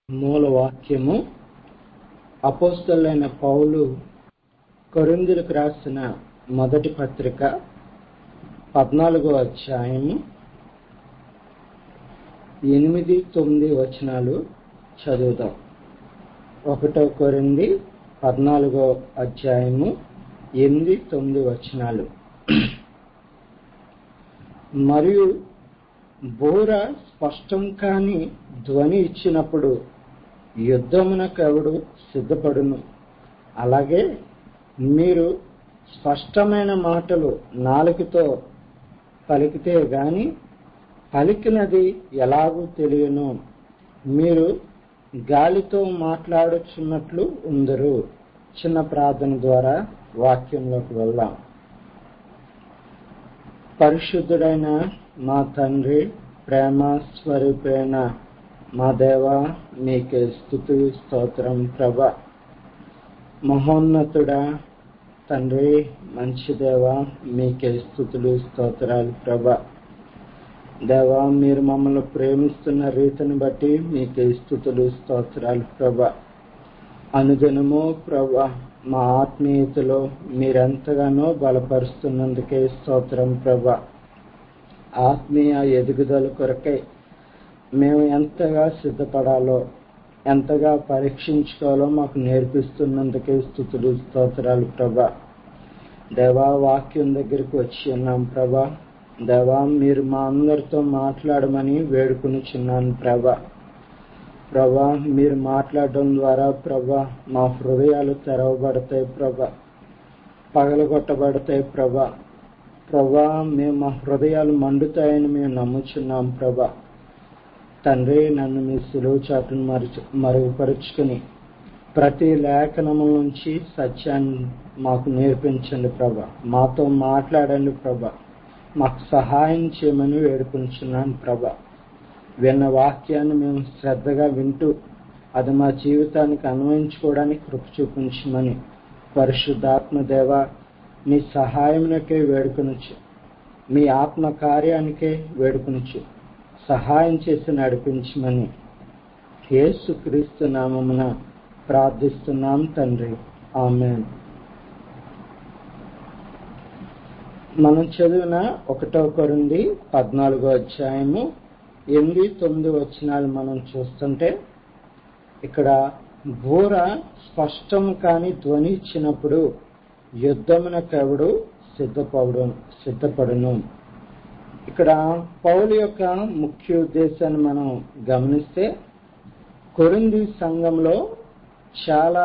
మూల వాక్యము అపోస్తలైన పౌలు కొరింథీయులకు రాసిన మొదటి పత్రిక పద్నాలుగో అధ్యాయము ఎనిమిది తొమ్మిది వచనాలు చదువుదాం ఒకటో కొరింది పద్నాలుగో అధ్యాయము ఎనిమిది తొమ్మిది వచనాలు మరియు బోర స్పష్టం కాని ధ్వని ఇచ్చినప్పుడు యుద్ధమునకెవడు సిద్ధపడును అలాగే మీరు స్పష్టమైన మాటలు నాలుకతో పలికితే గాని పలికినది ఎలాగూ తెలియను మీరు గాలితో మాట్లాడుచున్నట్లు ఉందరు చిన్న ప్రార్థన ద్వారా వాక్యంలోకి వెళ్దాం పరిశుద్ధుడైన మా తండ్రి ప్రేమ స్వరూపైన మా దేవ మీకే స్థుతి స్తోత్రం ప్రభ మహోన్నతుడా తండ్రి మంచి దేవ మీకే స్థుతులు స్తోత్రాలు ప్రభ దేవా మీరు మమ్మల్ని ప్రేమిస్తున్న రీతిని బట్టి మీకే స్థుతులు స్తోత్రాలు ప్రభ అనుదినము ప్రభ మా ఆత్మీయతలో మీరెంతగానో బలపరుస్తున్నందుకే స్తోత్రం ప్రభ ఆత్మీయ ఎదుగుదల కొరకై మేము ఎంతగా సిద్ధపడాలో ఎంతగా పరీక్షించుకోవాలో మాకు నేర్పిస్తున్నందుకే స్థుతులు స్తోత్రాలు ప్రభ దేవా వాక్యం దగ్గరికి వచ్చి ఉన్నాం ప్రభా దేవా మీరు మా అందరితో మాట్లాడమని వేడుకునిచున్నాను ప్రభా ప్రభా మీరు మాట్లాడడం ద్వారా ప్రభా మా హృదయాలు తెరవబడతాయి ప్రభా పగలగొట్టబడతాయి ప్రభా ప్రభా మేము మా హృదయాలు మండుతాయని మేము నమ్ముచున్నాం ప్రభా తండ్రి నన్ను మీ సులువు చాటును మరుచు మరుగుపరుచుకుని ప్రతి లేఖనము నుంచి సత్యాన్ని మాకు నేర్పించండి ప్రభా మాతో మాట్లాడండి ప్రభా మాకు సహాయం చేయమని వేడుకుంటున్నాను ప్రభా విన్న వాక్యాన్ని మేము శ్రద్ధగా వింటూ అది మా జీవితానికి అన్వయించుకోవడానికి కృప చూపించమని పరిశుద్ధాత్మ దేవ మీ సహాయంకే వేడుకొనొచ్చు మీ ఆత్మ కార్యానికే వేడుకొనొచ్చు సహాయం చేసి నడిపించమని యేసు క్రీస్తు నామమున ప్రార్థిస్తున్నాం తండ్రి ఆమె మనం చదివిన ఒకటో కొరింది పద్నాలుగో అధ్యాయము ఎనిమిది తొమ్మిది వచనాలు మనం చూస్తుంటే ఇక్కడ బోర స్పష్టం కాని ధ్వని ఇచ్చినప్పుడు యుద్ధమునకెవడు సిద్ధపడు సిద్ధపడును ఇక్కడ పౌలు యొక్క ముఖ్య ఉద్దేశాన్ని మనం గమనిస్తే కొరింది సంఘంలో చాలా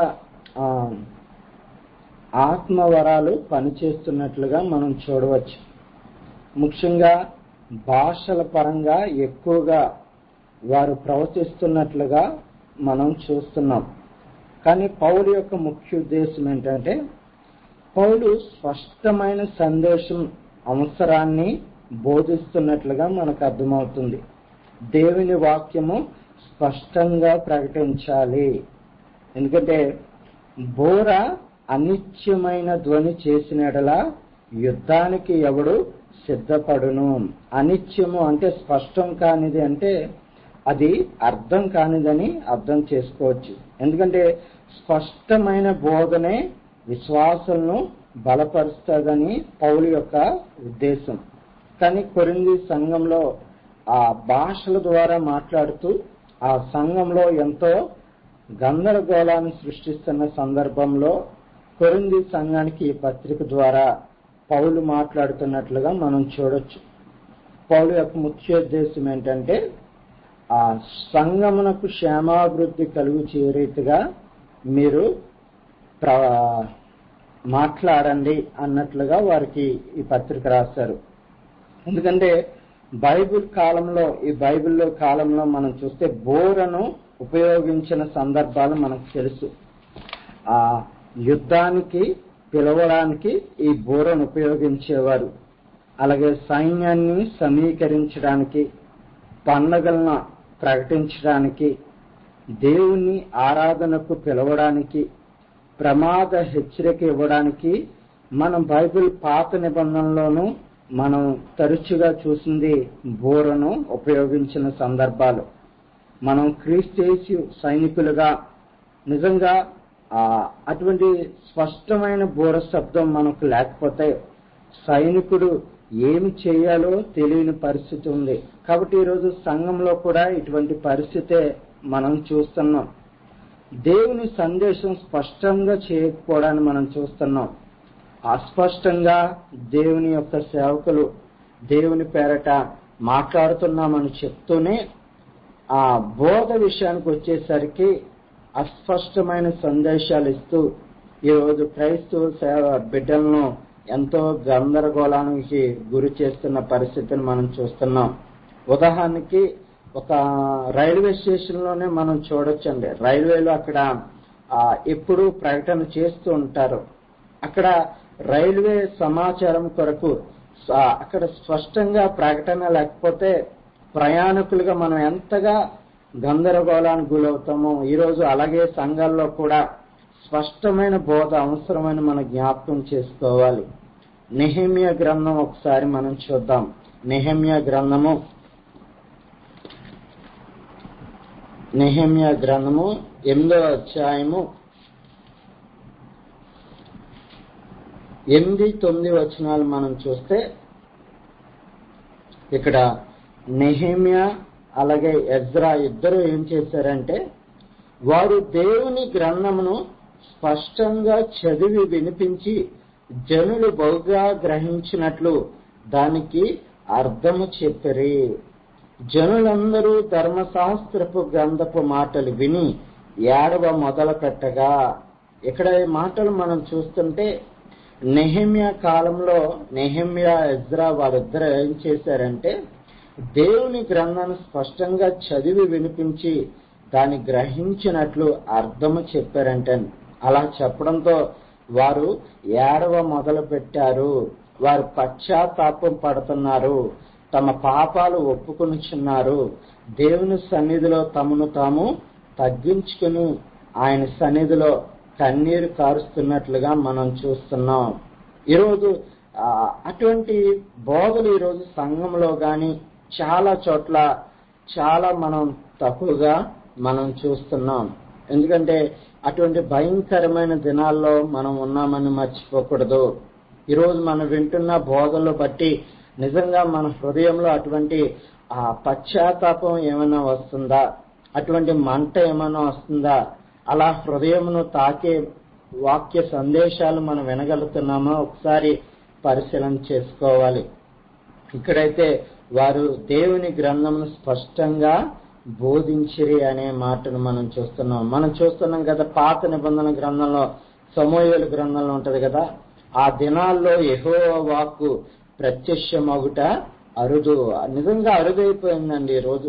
ఆత్మవరాలు పనిచేస్తున్నట్లుగా మనం చూడవచ్చు ముఖ్యంగా భాషల పరంగా ఎక్కువగా వారు ప్రవర్తిస్తున్నట్లుగా మనం చూస్తున్నాం కానీ పౌలు యొక్క ముఖ్య ఉద్దేశం ఏంటంటే పౌలు స్పష్టమైన సందేశం అవసరాన్ని బోధిస్తున్నట్లుగా మనకు అర్థమవుతుంది దేవుని వాక్యము స్పష్టంగా ప్రకటించాలి ఎందుకంటే బోర అనిత్యమైన ధ్వని చేసినడలా యుద్ధానికి ఎవడు సిద్ధపడును అనిత్యము అంటే స్పష్టం కానిది అంటే అది అర్థం కానిదని అర్థం చేసుకోవచ్చు ఎందుకంటే స్పష్టమైన బోధనే విశ్వాసాలను బలపరుస్తుందని పౌలు యొక్క ఉద్దేశం కానీ కొరింది సంఘంలో ఆ భాషల ద్వారా మాట్లాడుతూ ఆ సంఘంలో ఎంతో గందరగోళాన్ని సృష్టిస్తున్న సందర్భంలో కొరింది సంఘానికి ఈ పత్రిక ద్వారా పౌలు మాట్లాడుతున్నట్లుగా మనం చూడొచ్చు పౌలు యొక్క ముఖ్య ఉద్దేశం ఏంటంటే ఆ సంగమునకు క్షేమాభివృద్ధి కలుగు రీతిగా మీరు మాట్లాడండి అన్నట్లుగా వారికి ఈ పత్రిక రాశారు ఎందుకంటే బైబిల్ కాలంలో ఈ బైబిల్లో కాలంలో మనం చూస్తే బోరను ఉపయోగించిన సందర్భాలు మనకు తెలుసు ఆ యుద్ధానికి పిలవడానికి ఈ బోరను ఉపయోగించేవారు అలాగే సైన్యాన్ని సమీకరించడానికి పండగలను ప్రకటించడానికి దేవుని ఆరాధనకు పిలవడానికి ప్రమాద హెచ్చరిక ఇవ్వడానికి మనం బైబిల్ పాత నిబంధనలోనూ మనం తరచుగా చూసింది బోరను ఉపయోగించిన సందర్భాలు మనం క్రీస్తేసు సైనికులుగా నిజంగా ఆ, అటువంటి స్పష్టమైన బోర శబ్దం మనకు లేకపోతే సైనికుడు ఏమి చేయాలో తెలియని పరిస్థితి ఉంది కాబట్టి ఈరోజు సంఘంలో కూడా ఇటువంటి పరిస్థితే మనం చూస్తున్నాం దేవుని సందేశం స్పష్టంగా చేయకపోవడాన్ని మనం చూస్తున్నాం అస్పష్టంగా దేవుని యొక్క సేవకులు దేవుని పేరట మాట్లాడుతున్నామని చెప్తూనే ఆ బోధ విషయానికి వచ్చేసరికి అస్పష్టమైన సందేశాలు ఇస్తూ ఈరోజు క్రైస్తవ సేవ బిడ్డలను ఎంతో గందరగోళానికి గురి చేస్తున్న పరిస్థితిని మనం చూస్తున్నాం ఉదాహరణకి ఒక రైల్వే స్టేషన్ లోనే మనం చూడొచ్చండి రైల్వేలో అక్కడ ఆ, ఎప్పుడూ ప్రకటన చేస్తూ ఉంటారు అక్కడ రైల్వే సమాచారం కొరకు స- అక్కడ స్పష్టంగా ప్రకటన లేకపోతే ప్రయాణికులుగా మనం ఎంతగా గందరగోళానికి గురవుతామో ఈరోజు అలాగే సంఘాల్లో కూడా స్పష్టమైన బోధ అవసరమని మనం జ్ఞాపకం చేసుకోవాలి నెహమ్య గ్రంథం ఒకసారి మనం చూద్దాం నెహమ్య గ్రంథము నెహమ్య గ్రంథము ఎనిమిదో అధ్యాయము ఎనిమిది తొమ్మిది వచనాలు మనం చూస్తే ఇక్కడ నెహమ్యా అలాగే ఎజ్రా ఇద్దరు ఏం చేశారంటే వారు దేవుని గ్రంథమును స్పష్టంగా చదివి వినిపించి జనులు బహుగా గ్రహించినట్లు దానికి అర్థము చెప్పిరి జనులందరూ ధర్మశాస్త్రపు గ్రంథపు మాటలు విని ఏడవ మొదలు పెట్టగా ఇక్కడ ఈ మాటలు మనం చూస్తుంటే నెహమ్యా కాలంలో నెహమ్యా ఎజ్రా వారిద్దరు ఏం చేశారంటే దేవుని గ్రంథాన్ని స్పష్టంగా చదివి వినిపించి దాన్ని గ్రహించినట్లు అర్థము చెప్పారంటే అలా చెప్పడంతో వారు ఏడవ మొదలు పెట్టారు వారు పశ్చాత్తాపం పడుతున్నారు తమ పాపాలు ఒప్పుకొనిచున్నారు దేవుని సన్నిధిలో తమను తాము తగ్గించుకుని ఆయన సన్నిధిలో కన్నీరు కారుస్తున్నట్లుగా మనం చూస్తున్నాం ఈరోజు ఆ, అటువంటి బోధలు ఈరోజు సంఘంలో గాని చాలా చోట్ల చాలా మనం తక్కువగా మనం చూస్తున్నాం ఎందుకంటే అటువంటి భయంకరమైన దినాల్లో మనం ఉన్నామని మర్చిపోకూడదు ఈరోజు మనం వింటున్న బోధనలు బట్టి నిజంగా మన హృదయంలో అటువంటి ఆ పశ్చాత్తాపం ఏమైనా వస్తుందా అటువంటి మంట ఏమైనా వస్తుందా అలా హృదయమును తాకే వాక్య సందేశాలు మనం వినగలుగుతున్నామో ఒకసారి పరిశీలన చేసుకోవాలి ఇక్కడైతే వారు దేవుని గ్రంథమును స్పష్టంగా బోధించిరి అనే మాటను మనం చూస్తున్నాం మనం చూస్తున్నాం కదా పాత నిబంధన గ్రంథంలో సమూహల గ్రంథంలో ఉంటది కదా ఆ దినాల్లో యెహో వాక్కు ప్రత్యక్షమగుట అరుదు నిజంగా అరుదైపోయిందండి ఈ రోజు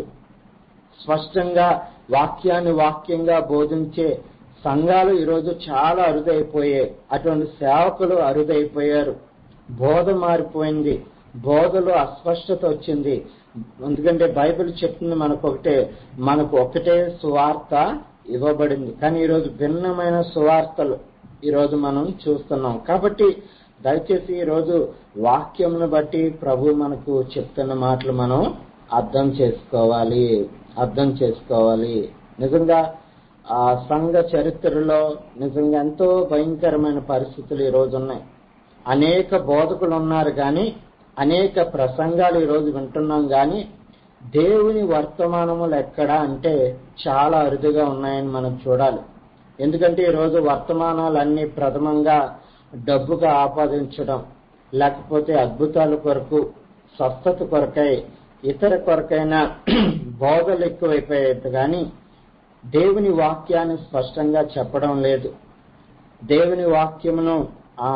స్పష్టంగా వాక్యాన్ని వాక్యంగా బోధించే సంఘాలు ఈరోజు చాలా అరుదైపోయాయి అటువంటి సేవకులు అరుదైపోయారు బోధ మారిపోయింది బోధలో అస్పష్టత వచ్చింది ఎందుకంటే బైబిల్ చెప్తుంది మనకు ఒకటే మనకు ఒకటే సువార్త ఇవ్వబడింది కానీ ఈరోజు భిన్నమైన సువార్తలు ఈరోజు మనం చూస్తున్నాం కాబట్టి దయచేసి ఈరోజు వాక్యంను బట్టి ప్రభు మనకు చెప్తున్న మాటలు మనం అర్థం చేసుకోవాలి అర్థం చేసుకోవాలి నిజంగా ఆ సంఘ చరిత్రలో నిజంగా ఎంతో భయంకరమైన పరిస్థితులు ఈ రోజు ఉన్నాయి అనేక బోధకులు ఉన్నారు కానీ అనేక ప్రసంగాలు ఈ రోజు వింటున్నాం కానీ దేవుని వర్తమానములు ఎక్కడా అంటే చాలా అరుదుగా ఉన్నాయని మనం చూడాలి ఎందుకంటే ఈరోజు వర్తమానాలన్నీ ప్రథమంగా డబ్బుగా ఆపాదించడం లేకపోతే అద్భుతాల కొరకు స్వస్థత కొరకై ఇతర కొరకైన బోధలు ఎక్కువైపోయాయి కానీ దేవుని వాక్యాన్ని స్పష్టంగా చెప్పడం లేదు దేవుని వాక్యమును ఆ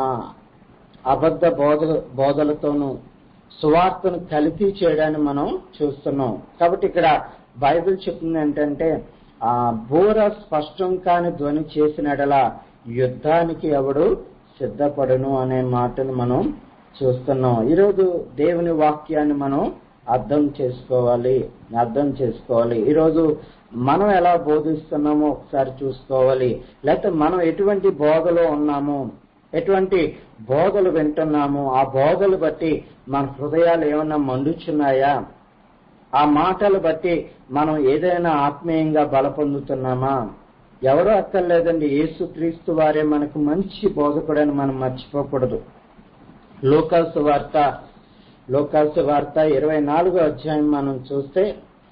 అబద్ధ బోధ బోధలతోనూ సువార్తను కలిపి చేయడాన్ని మనం చూస్తున్నాం కాబట్టి ఇక్కడ బైబిల్ చెప్తుంది ఏంటంటే ఆ బూర స్పష్టం కాని ధ్వని చేసినడలా యుద్ధానికి ఎవడు సిద్ధపడును అనే మాటను మనం చూస్తున్నాం ఈరోజు దేవుని వాక్యాన్ని మనం అర్థం చేసుకోవాలి అర్థం చేసుకోవాలి ఈరోజు మనం ఎలా బోధిస్తున్నామో ఒకసారి చూసుకోవాలి లేకపోతే మనం ఎటువంటి బోధలో ఉన్నాము ఎటువంటి బోధలు వింటున్నాము ఆ బోధలు బట్టి మన హృదయాలు ఏమన్నా మండుచున్నాయా ఆ మాటలు బట్టి మనం ఏదైనా ఆత్మీయంగా బలపొందుతున్నామా ఎవరో అక్కర్లేదండి యేసుక్రీస్తు వారే మనకు మంచి బోధకుడని మనం మర్చిపోకూడదు లోకాసు వార్త లోకాసు వార్త ఇరవై నాలుగో అధ్యాయం మనం చూస్తే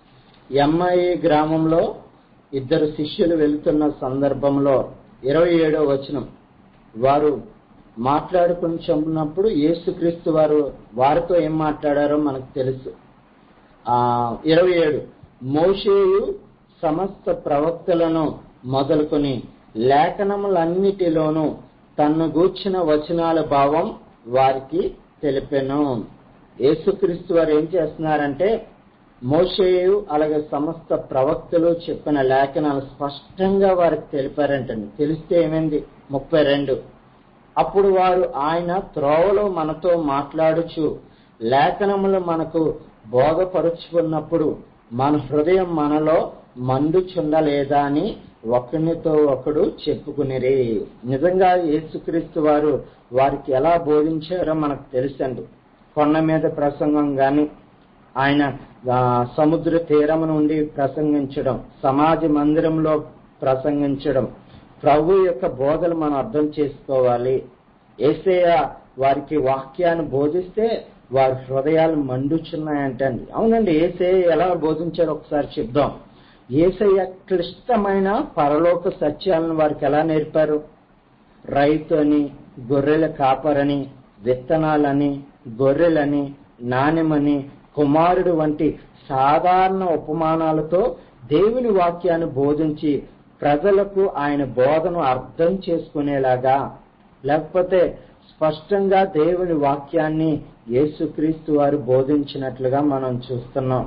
ఎంఐ గ్రామంలో ఇద్దరు శిష్యులు వెళుతున్న సందర్భంలో ఇరవై ఏడో వచనం వారు మాట్లాడుకుంటున్నప్పుడు యేసుక్రీస్తు వారు వారితో ఏం మాట్లాడారో మనకు తెలుసు ఆ ఇరవై ఏడు మోషేయు సమస్త ప్రవక్తలను మొదలుకొని లేఖనములన్నిటిలోనూ తన్ను గూర్చిన వచనాల భావం వారికి తెలిపెను యేసుక్రీస్తు వారు ఏం చేస్తున్నారంటే మోషేయు అలాగే సమస్త ప్రవక్తలు చెప్పిన లేఖనాలు స్పష్టంగా వారికి తెలిపారంటండి తెలిస్తే ఏమైంది ముప్పై రెండు అప్పుడు వారు ఆయన త్రోవలో మనతో మాట్లాడుచు లేఖనములు మనకు బోధపరుచుకున్నప్పుడు మన హృదయం మనలో మండుచుండలేదా అని ఒకరినితో ఒకడు చెప్పుకునిరి నిజంగా యేసుక్రీస్తు వారు వారికి ఎలా బోధించారో మనకు తెలుసండి కొండ మీద ప్రసంగం గాని ఆయన ఆ, సముద్ర తీరం నుండి ప్రసంగించడం సమాజ మందిరంలో ప్రసంగించడం ప్రభు యొక్క బోధలు మనం అర్థం చేసుకోవాలి ఏసయ్య వారికి వాక్యాన్ని బోధిస్తే వారి హృదయాలు మండుచున్నాయంటండి అవునండి ఏసయ్య ఎలా బోధించారో ఒకసారి చెప్దాం ఏసయ్య క్లిష్టమైన పరలోక సత్యాలను వారికి ఎలా నేర్పారు రైతు అని గొర్రెల కాపరని విత్తనాలని గొర్రెలని నాణ్యమని కుమారుడు వంటి సాధారణ ఉపమానాలతో దేవుని వాక్యాన్ని బోధించి ప్రజలకు ఆయన బోధను అర్థం చేసుకునేలాగా లేకపోతే స్పష్టంగా దేవుని వాక్యాన్ని యేసుక్రీస్తు వారు బోధించినట్లుగా మనం చూస్తున్నాం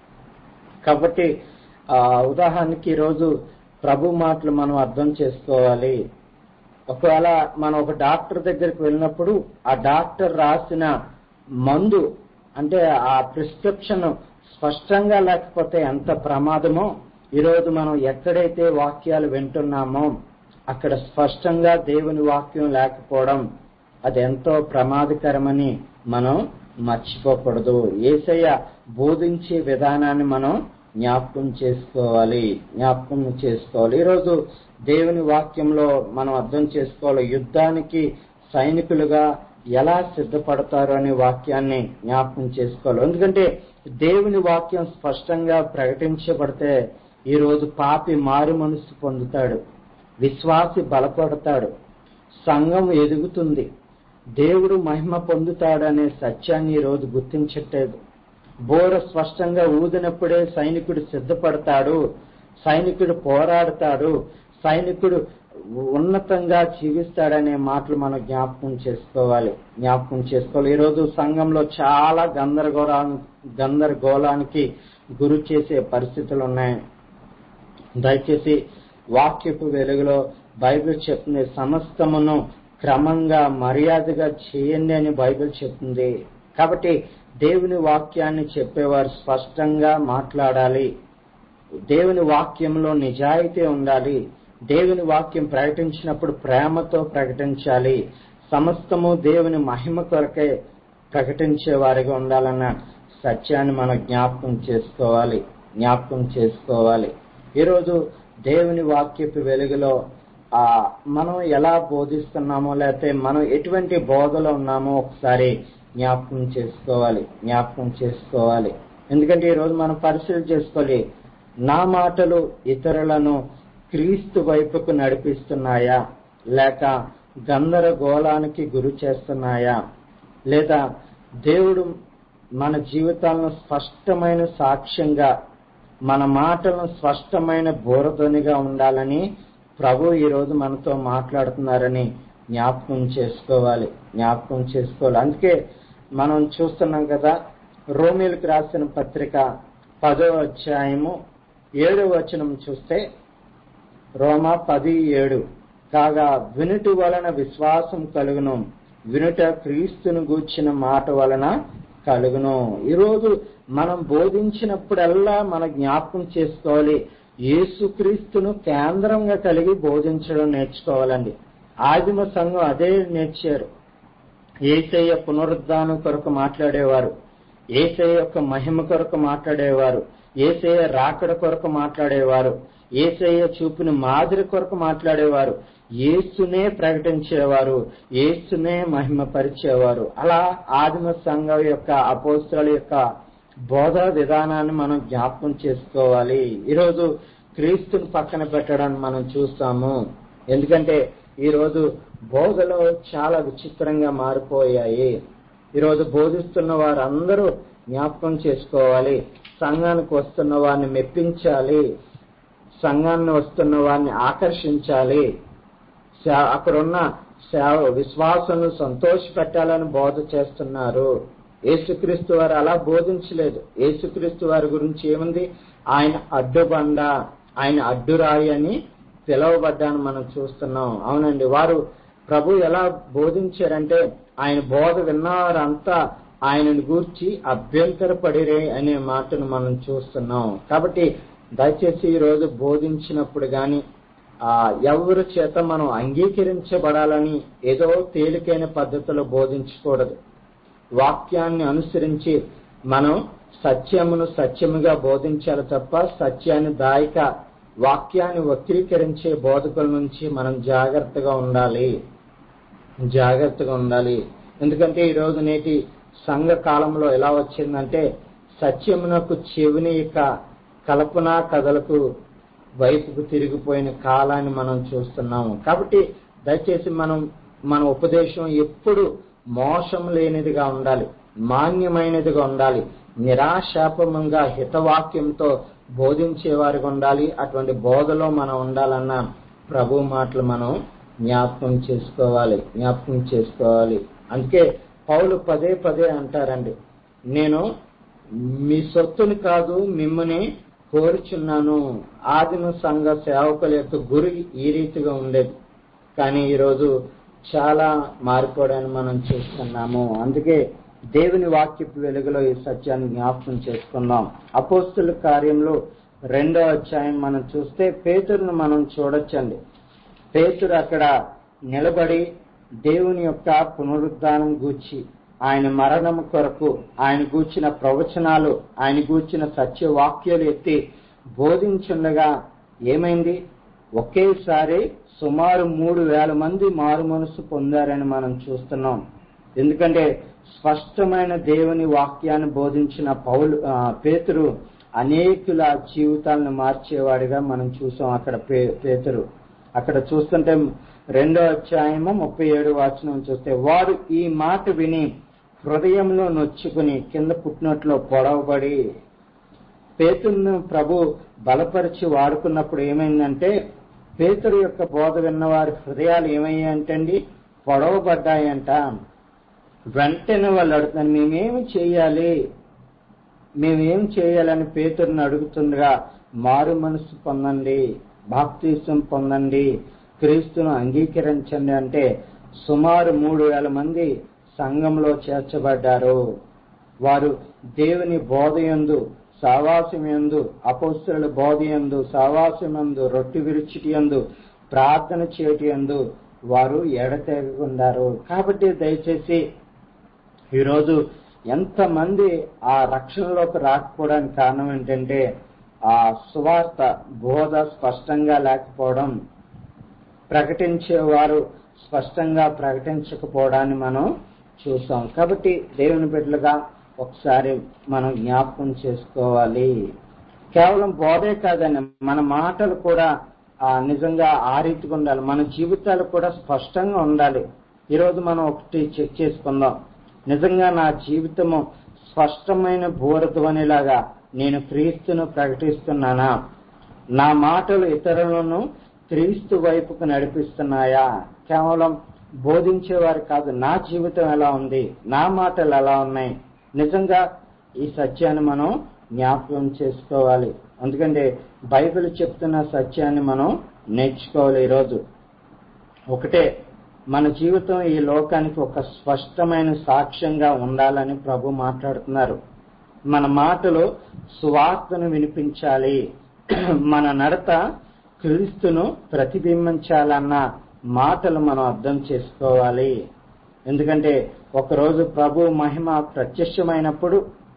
కాబట్టి ఆ ఉదాహరణకి ఈరోజు ప్రభు మాటలు మనం అర్థం చేసుకోవాలి ఒకవేళ మనం ఒక డాక్టర్ దగ్గరికి వెళ్ళినప్పుడు ఆ డాక్టర్ రాసిన మందు అంటే ఆ ప్రిస్క్రిప్షన్ స్పష్టంగా లేకపోతే ఎంత ప్రమాదమో ఈరోజు మనం ఎక్కడైతే వాక్యాలు వింటున్నామో అక్కడ స్పష్టంగా దేవుని వాక్యం లేకపోవడం అది ఎంతో ప్రమాదకరమని మనం మర్చిపోకూడదు ఏసయ్య బోధించే విధానాన్ని మనం జ్ఞాపకం చేసుకోవాలి జ్ఞాపకం చేసుకోవాలి ఈరోజు దేవుని వాక్యంలో మనం అర్థం చేసుకోవాలి యుద్ధానికి సైనికులుగా ఎలా సిద్ధపడతారు అనే వాక్యాన్ని జ్ఞాపకం చేసుకోవాలి ఎందుకంటే దేవుని వాక్యం స్పష్టంగా ప్రకటించబడితే ఈరోజు పాపి మారు మనసు పొందుతాడు విశ్వాసి బలపడతాడు సంఘం ఎదుగుతుంది దేవుడు మహిమ పొందుతాడనే సత్యాన్ని ఈరోజు గుర్తించట్లేదు బోర స్పష్టంగా ఊదినప్పుడే సైనికుడు సిద్ధపడతాడు సైనికుడు పోరాడతాడు సైనికుడు ఉన్నతంగా జీవిస్తాడనే మాటలు మనం జ్ఞాపకం చేసుకోవాలి జ్ఞాపకం చేసుకోవాలి ఈరోజు సంఘంలో చాలా గందరగోళా గందరగోళానికి గురి చేసే పరిస్థితులు ఉన్నాయి దయచేసి వాక్యపు వెలుగులో బైబిల్ చెప్తుంది సమస్తమును క్రమంగా మర్యాదగా చేయండి అని బైబిల్ చెప్తుంది కాబట్టి దేవుని వాక్యాన్ని చెప్పేవారు స్పష్టంగా మాట్లాడాలి దేవుని వాక్యంలో నిజాయితీ ఉండాలి దేవుని వాక్యం ప్రకటించినప్పుడు ప్రేమతో ప్రకటించాలి సమస్తము దేవుని మహిమ కొరకే ప్రకటించే వారిగా ఉండాలన్న సత్యాన్ని మనం జ్ఞాపకం చేసుకోవాలి జ్ఞాపకం చేసుకోవాలి ఈరోజు దేవుని వాక్యపు వెలుగులో ఆ మనం ఎలా బోధిస్తున్నామో లేకపోతే మనం ఎటువంటి బోధలో ఉన్నామో ఒకసారి జ్ఞాపకం చేసుకోవాలి జ్ఞాపకం చేసుకోవాలి ఎందుకంటే ఈరోజు మనం పరిశీలన చేసుకోవాలి నా మాటలు ఇతరులను క్రీస్తు వైపుకు నడిపిస్తున్నాయా లేక గందరగోళానికి గురి చేస్తున్నాయా లేదా దేవుడు మన జీవితాలను స్పష్టమైన సాక్ష్యంగా మన మాటలను స్పష్టమైన బోరధ్వనిగా ఉండాలని ప్రభు ఈరోజు మనతో మాట్లాడుతున్నారని జ్ఞాపకం చేసుకోవాలి జ్ఞాపకం చేసుకోవాలి అందుకే మనం చూస్తున్నాం కదా రోమిలకు రాసిన పత్రిక పదో అధ్యాయము ఏడో వచనం చూస్తే రోమా పది ఏడు కాగా వినుటి వలన విశ్వాసం కలుగును వినుట క్రీస్తును గూర్చిన మాట వలన కలుగును ఈరోజు మనం బోధించినప్పుడల్లా మన జ్ఞాపకం చేసుకోవాలి యేసుక్రీస్తును కేంద్రంగా కలిగి బోధించడం నేర్చుకోవాలండి ఆదిమ సంఘం అదే నేర్చారు ఏసయ్య పునరుద్ధానం కొరకు మాట్లాడేవారు ఏసయ్య యొక్క మహిమ కొరకు మాట్లాడేవారు ఏసయ్య రాకడ కొరకు మాట్లాడేవారు ఏసయ్య చూపిన మాదిరి కొరకు మాట్లాడేవారు ఏసునే ప్రకటించేవారు ఏసునే మహిమ పరిచేవారు అలా ఆదిమ సంఘం యొక్క అపోస్తుల యొక్క బోధ విధానాన్ని మనం జ్ఞాపకం చేసుకోవాలి ఈరోజు క్రీస్తుని పక్కన పెట్టడాన్ని మనం చూస్తాము ఎందుకంటే ఈరోజు బోధలో చాలా విచిత్రంగా మారిపోయాయి ఈరోజు బోధిస్తున్న వారందరూ జ్ఞాపకం చేసుకోవాలి సంఘానికి వస్తున్న వారిని మెప్పించాలి సంఘాన్ని వస్తున్న వారిని ఆకర్షించాలి సే- అక్కడున్న సేవ విశ్వాసులను సంతోషపెట్టాలని బోధ చేస్తున్నారు యేసుక్రీస్తు వారు అలా బోధించలేదు యేసుక్రీస్తు వారి గురించి ఏముంది ఆయన అడ్డుబండ ఆయన అడ్డురాయి అని పిలువబడ్డాను మనం చూస్తున్నాం అవునండి వారు ప్రభు ఎలా బోధించారంటే ఆయన బోధ విన్నవారంతా ఆయనను గూర్చి అభ్యంతరపడిరే అనే మాటను మనం చూస్తున్నాం కాబట్టి దయచేసి ఈ రోజు బోధించినప్పుడు గాని ఆ ఎవరి చేత మనం అంగీకరించబడాలని ఏదో తేలికైన పద్ధతిలో బోధించకూడదు వాక్యాన్ని అనుసరించి మనం సత్యమును సత్యముగా బోధించాలి తప్ప సత్యాన్ని దాయక వాక్యాన్ని వక్రీకరించే బోధకుల నుంచి మనం జాగ్రత్తగా ఉండాలి జాగ్రత్తగా ఉండాలి ఎందుకంటే ఈ రోజు నేటి సంఘ కాలంలో ఎలా వచ్చిందంటే సత్యమునకు చెవిని ఇక కల్పనా కథలకు వైపుకు తిరిగిపోయిన కాలాన్ని మనం చూస్తున్నాము కాబట్టి దయచేసి మనం మన ఉపదేశం ఎప్పుడు మోసం లేనిదిగా ఉండాలి మాన్యమైనదిగా ఉండాలి నిరాశాపమంగా హితవాక్యంతో బోధించేవారిగా ఉండాలి అటువంటి బోధలో మనం ఉండాలన్న ప్రభు మాటలు మనం జ్ఞాపకం చేసుకోవాలి జ్ఞాపకం చేసుకోవాలి అందుకే పౌలు పదే పదే అంటారండి నేను మీ సొత్తుని కాదు మిమ్మల్ని కోరుచున్నాను ఆదిమ సంఘ సేవకుల యొక్క గురి ఈ రీతిగా ఉండేది కానీ ఈరోజు చాలా మారిపోవడాన్ని మనం చూస్తున్నాము అందుకే దేవుని వాక్యపు వెలుగులో ఈ సత్యాన్ని జ్ఞాపకం చేసుకుందాం అపోస్తుల కార్యంలో రెండో అధ్యాయం మనం చూస్తే పేతురును మనం చూడొచ్చండి పేతురు అక్కడ నిలబడి దేవుని యొక్క పునరుద్ధానం గూర్చి ఆయన మరణం కొరకు ఆయన గూర్చిన ప్రవచనాలు ఆయన గూర్చిన సత్యవాక్యాలు ఎత్తి బోధించుండగా ఏమైంది ఒకేసారి సుమారు మూడు వేల మంది మారు మనసు పొందారని మనం చూస్తున్నాం ఎందుకంటే స్పష్టమైన దేవుని వాక్యాన్ని బోధించిన పౌలు ఆ, పేతురు అనేకుల జీవితాలను మార్చేవాడిగా మనం చూసాం అక్కడ పే పేతురు అక్కడ చూస్తుంటే రెండో అధ్యాయము ముప్పై ఏడు వాచనం చూస్తే వారు ఈ మాట విని హృదయంలో నొచ్చుకుని కింద పుట్టినట్లు పొడవబడి పేతురును ప్రభు బలపరిచి వాడుకున్నప్పుడు ఏమైందంటే పేతురు యొక్క బోధ విన్న వారి హృదయాలు ఏమయ్యాయంటండి పొడవబడ్డాయంట వెంటనే వాళ్ళు అడుగుతున్నారు మేమేమి చేయాలి మేమేం చేయాలని పేతురుని అడుగుతుండగా మారు మనసు పొందండి బాప్తీసం పొందండి క్రీస్తును అంగీకరించండి అంటే సుమారు మూడు వేల మంది సంఘంలో చేర్చబడ్డారు వారు దేవుని బోధయందు సావాసమందు అపోస్తుల బోధయందు సావాసమందు రొట్టె విరుచిటి యందు ప్రార్థన చేయటి యందు వారు ఎడతెగకుండారు కాబట్టి దయచేసి ఈరోజు ఎంతమంది ఆ రక్షణలోకి రాకపోవడానికి కారణం ఏంటంటే ఆ సువార్త బోధ స్పష్టంగా లేకపోవడం ప్రకటించేవారు స్పష్టంగా ప్రకటించకపోవడాన్ని మనం చూసాం కాబట్టి దేవుని బిడ్డలుగా ఒకసారి మనం జ్ఞాపకం చేసుకోవాలి కేవలం బోధే కాదండి మన మాటలు కూడా ఆ నిజంగా ఆ రీతిగా ఉండాలి మన జీవితాలు కూడా స్పష్టంగా ఉండాలి ఈరోజు మనం ఒకటి చెక్ చేసుకుందాం నిజంగా నా జీవితము స్పష్టమైన బోరధ్వనిలాగా నేను క్రీస్తును ప్రకటిస్తున్నానా నా మాటలు ఇతరులను క్రీస్తు వైపుకు నడిపిస్తున్నాయా కేవలం బోధించేవారు కాదు నా జీవితం ఎలా ఉంది నా మాటలు ఎలా ఉన్నాయి నిజంగా ఈ సత్యాన్ని మనం జ్ఞాపకం చేసుకోవాలి ఎందుకంటే బైబిల్ చెప్తున్న సత్యాన్ని మనం నేర్చుకోవాలి ఈరోజు ఒకటే మన జీవితం ఈ లోకానికి ఒక స్పష్టమైన సాక్ష్యంగా ఉండాలని ప్రభు మాట్లాడుతున్నారు మన మాటలు సువార్తను వినిపించాలి మన నడత క్రీస్తును ప్రతిబింబించాలన్న మాటలు మనం అర్థం చేసుకోవాలి ఎందుకంటే ఒకరోజు ప్రభు మహిమ ప్రత్యక్షమైనప్పుడు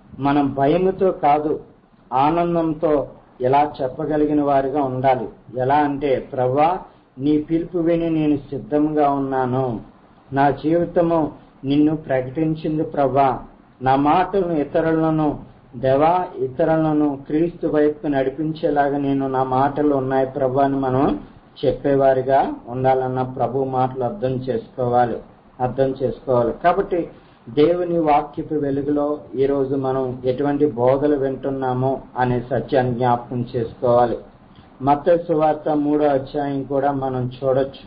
మనం భయముతో కాదు ఆనందంతో ఎలా చెప్పగలిగిన వారిగా ఉండాలి ఎలా అంటే ప్రభా నీ పిలుపు విని నేను సిద్ధంగా ఉన్నాను నా జీవితము నిన్ను ప్రకటించింది ప్రభా నా మాటలను ఇతరులను దేవా ఇతరులను క్రీస్తు వైపుకు నడిపించేలాగా నేను నా మాటలు ఉన్నాయి ప్రభా అని మనం చెప్పేవారిగా ఉండాలన్న ప్రభు మాటలు అర్థం చేసుకోవాలి అర్థం చేసుకోవాలి కాబట్టి దేవుని వాక్యపు వెలుగులో ఈరోజు మనం ఎటువంటి బోధలు వింటున్నామో అనే సత్యాన్ని జ్ఞాపకం చేసుకోవాలి మత సువార్త మూడో అధ్యాయం కూడా మనం చూడొచ్చు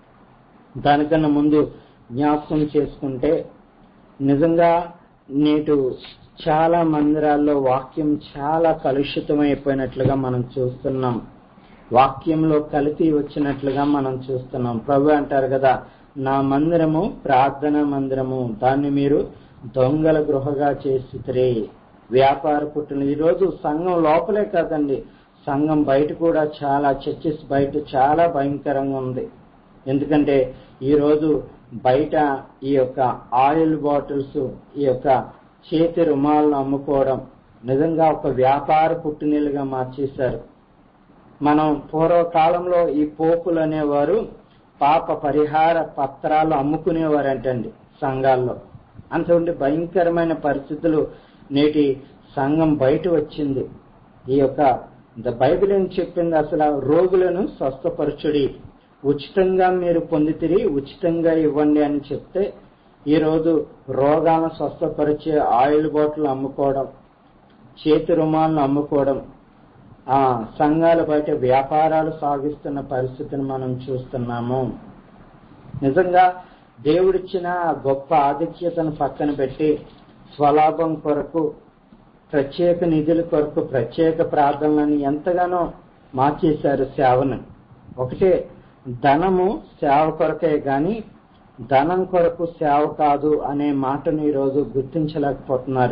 దానికన్నా ముందు జ్ఞాపకం చేసుకుంటే నిజంగా నేటు చాలా మందిరాల్లో వాక్యం చాలా కలుషితమైపోయినట్లుగా మనం చూస్తున్నాం వాక్యంలో కల్తీ వచ్చినట్లుగా మనం చూస్తున్నాం ప్రభు అంటారు కదా నా మందిరము ప్రార్థన మందిరము దాన్ని మీరు దొంగల గృహగా చేసిరే వ్యాపార పుట్టిన ఈరోజు సంఘం లోపలే కాదండి సంఘం బయట కూడా చాలా చర్చెస్ బయట చాలా భయంకరంగా ఉంది ఎందుకంటే ఈరోజు బయట ఈ యొక్క ఆయిల్ బాటిల్స్ ఈ యొక్క చేతి రుమాలను అమ్ముకోవడం నిజంగా ఒక వ్యాపార పుట్టినీళ్ళుగా మార్చేశారు మనం పూర్వకాలంలో ఈ పోపులు అనేవారు పాప పరిహార పత్రాలు అమ్ముకునేవారంటండి సంఘాల్లో అంతటి భయంకరమైన పరిస్థితులు నేటి సంఘం బయట వచ్చింది ఈ యొక్క ద బైబిల్ ఏం చెప్పింది అసలు రోగులను స్వస్థపరచుడి ఉచితంగా మీరు పొందితిరి ఉచితంగా ఇవ్వండి అని చెప్తే ఈరోజు రోగాలను స్వస్థపరిచే ఆయిల్ బాటిల్ అమ్ముకోవడం చేతి రుమాలను అమ్ముకోవడం ఆ సంఘాల బయట వ్యాపారాలు సాగిస్తున్న పరిస్థితిని మనం చూస్తున్నాము నిజంగా దేవుడిచ్చిన ఆ గొప్ప ఆధిక్యతను పక్కన పెట్టి స్వలాభం కొరకు ప్రత్యేక నిధుల కొరకు ప్రత్యేక ప్రార్థనలను ఎంతగానో మార్చేశారు సేవను ఒకటే ధనము సేవ కొరకే గాని ధనం కొరకు సేవ కాదు అనే మాటను ఈరోజు గుర్తించలేకపోతున్నారు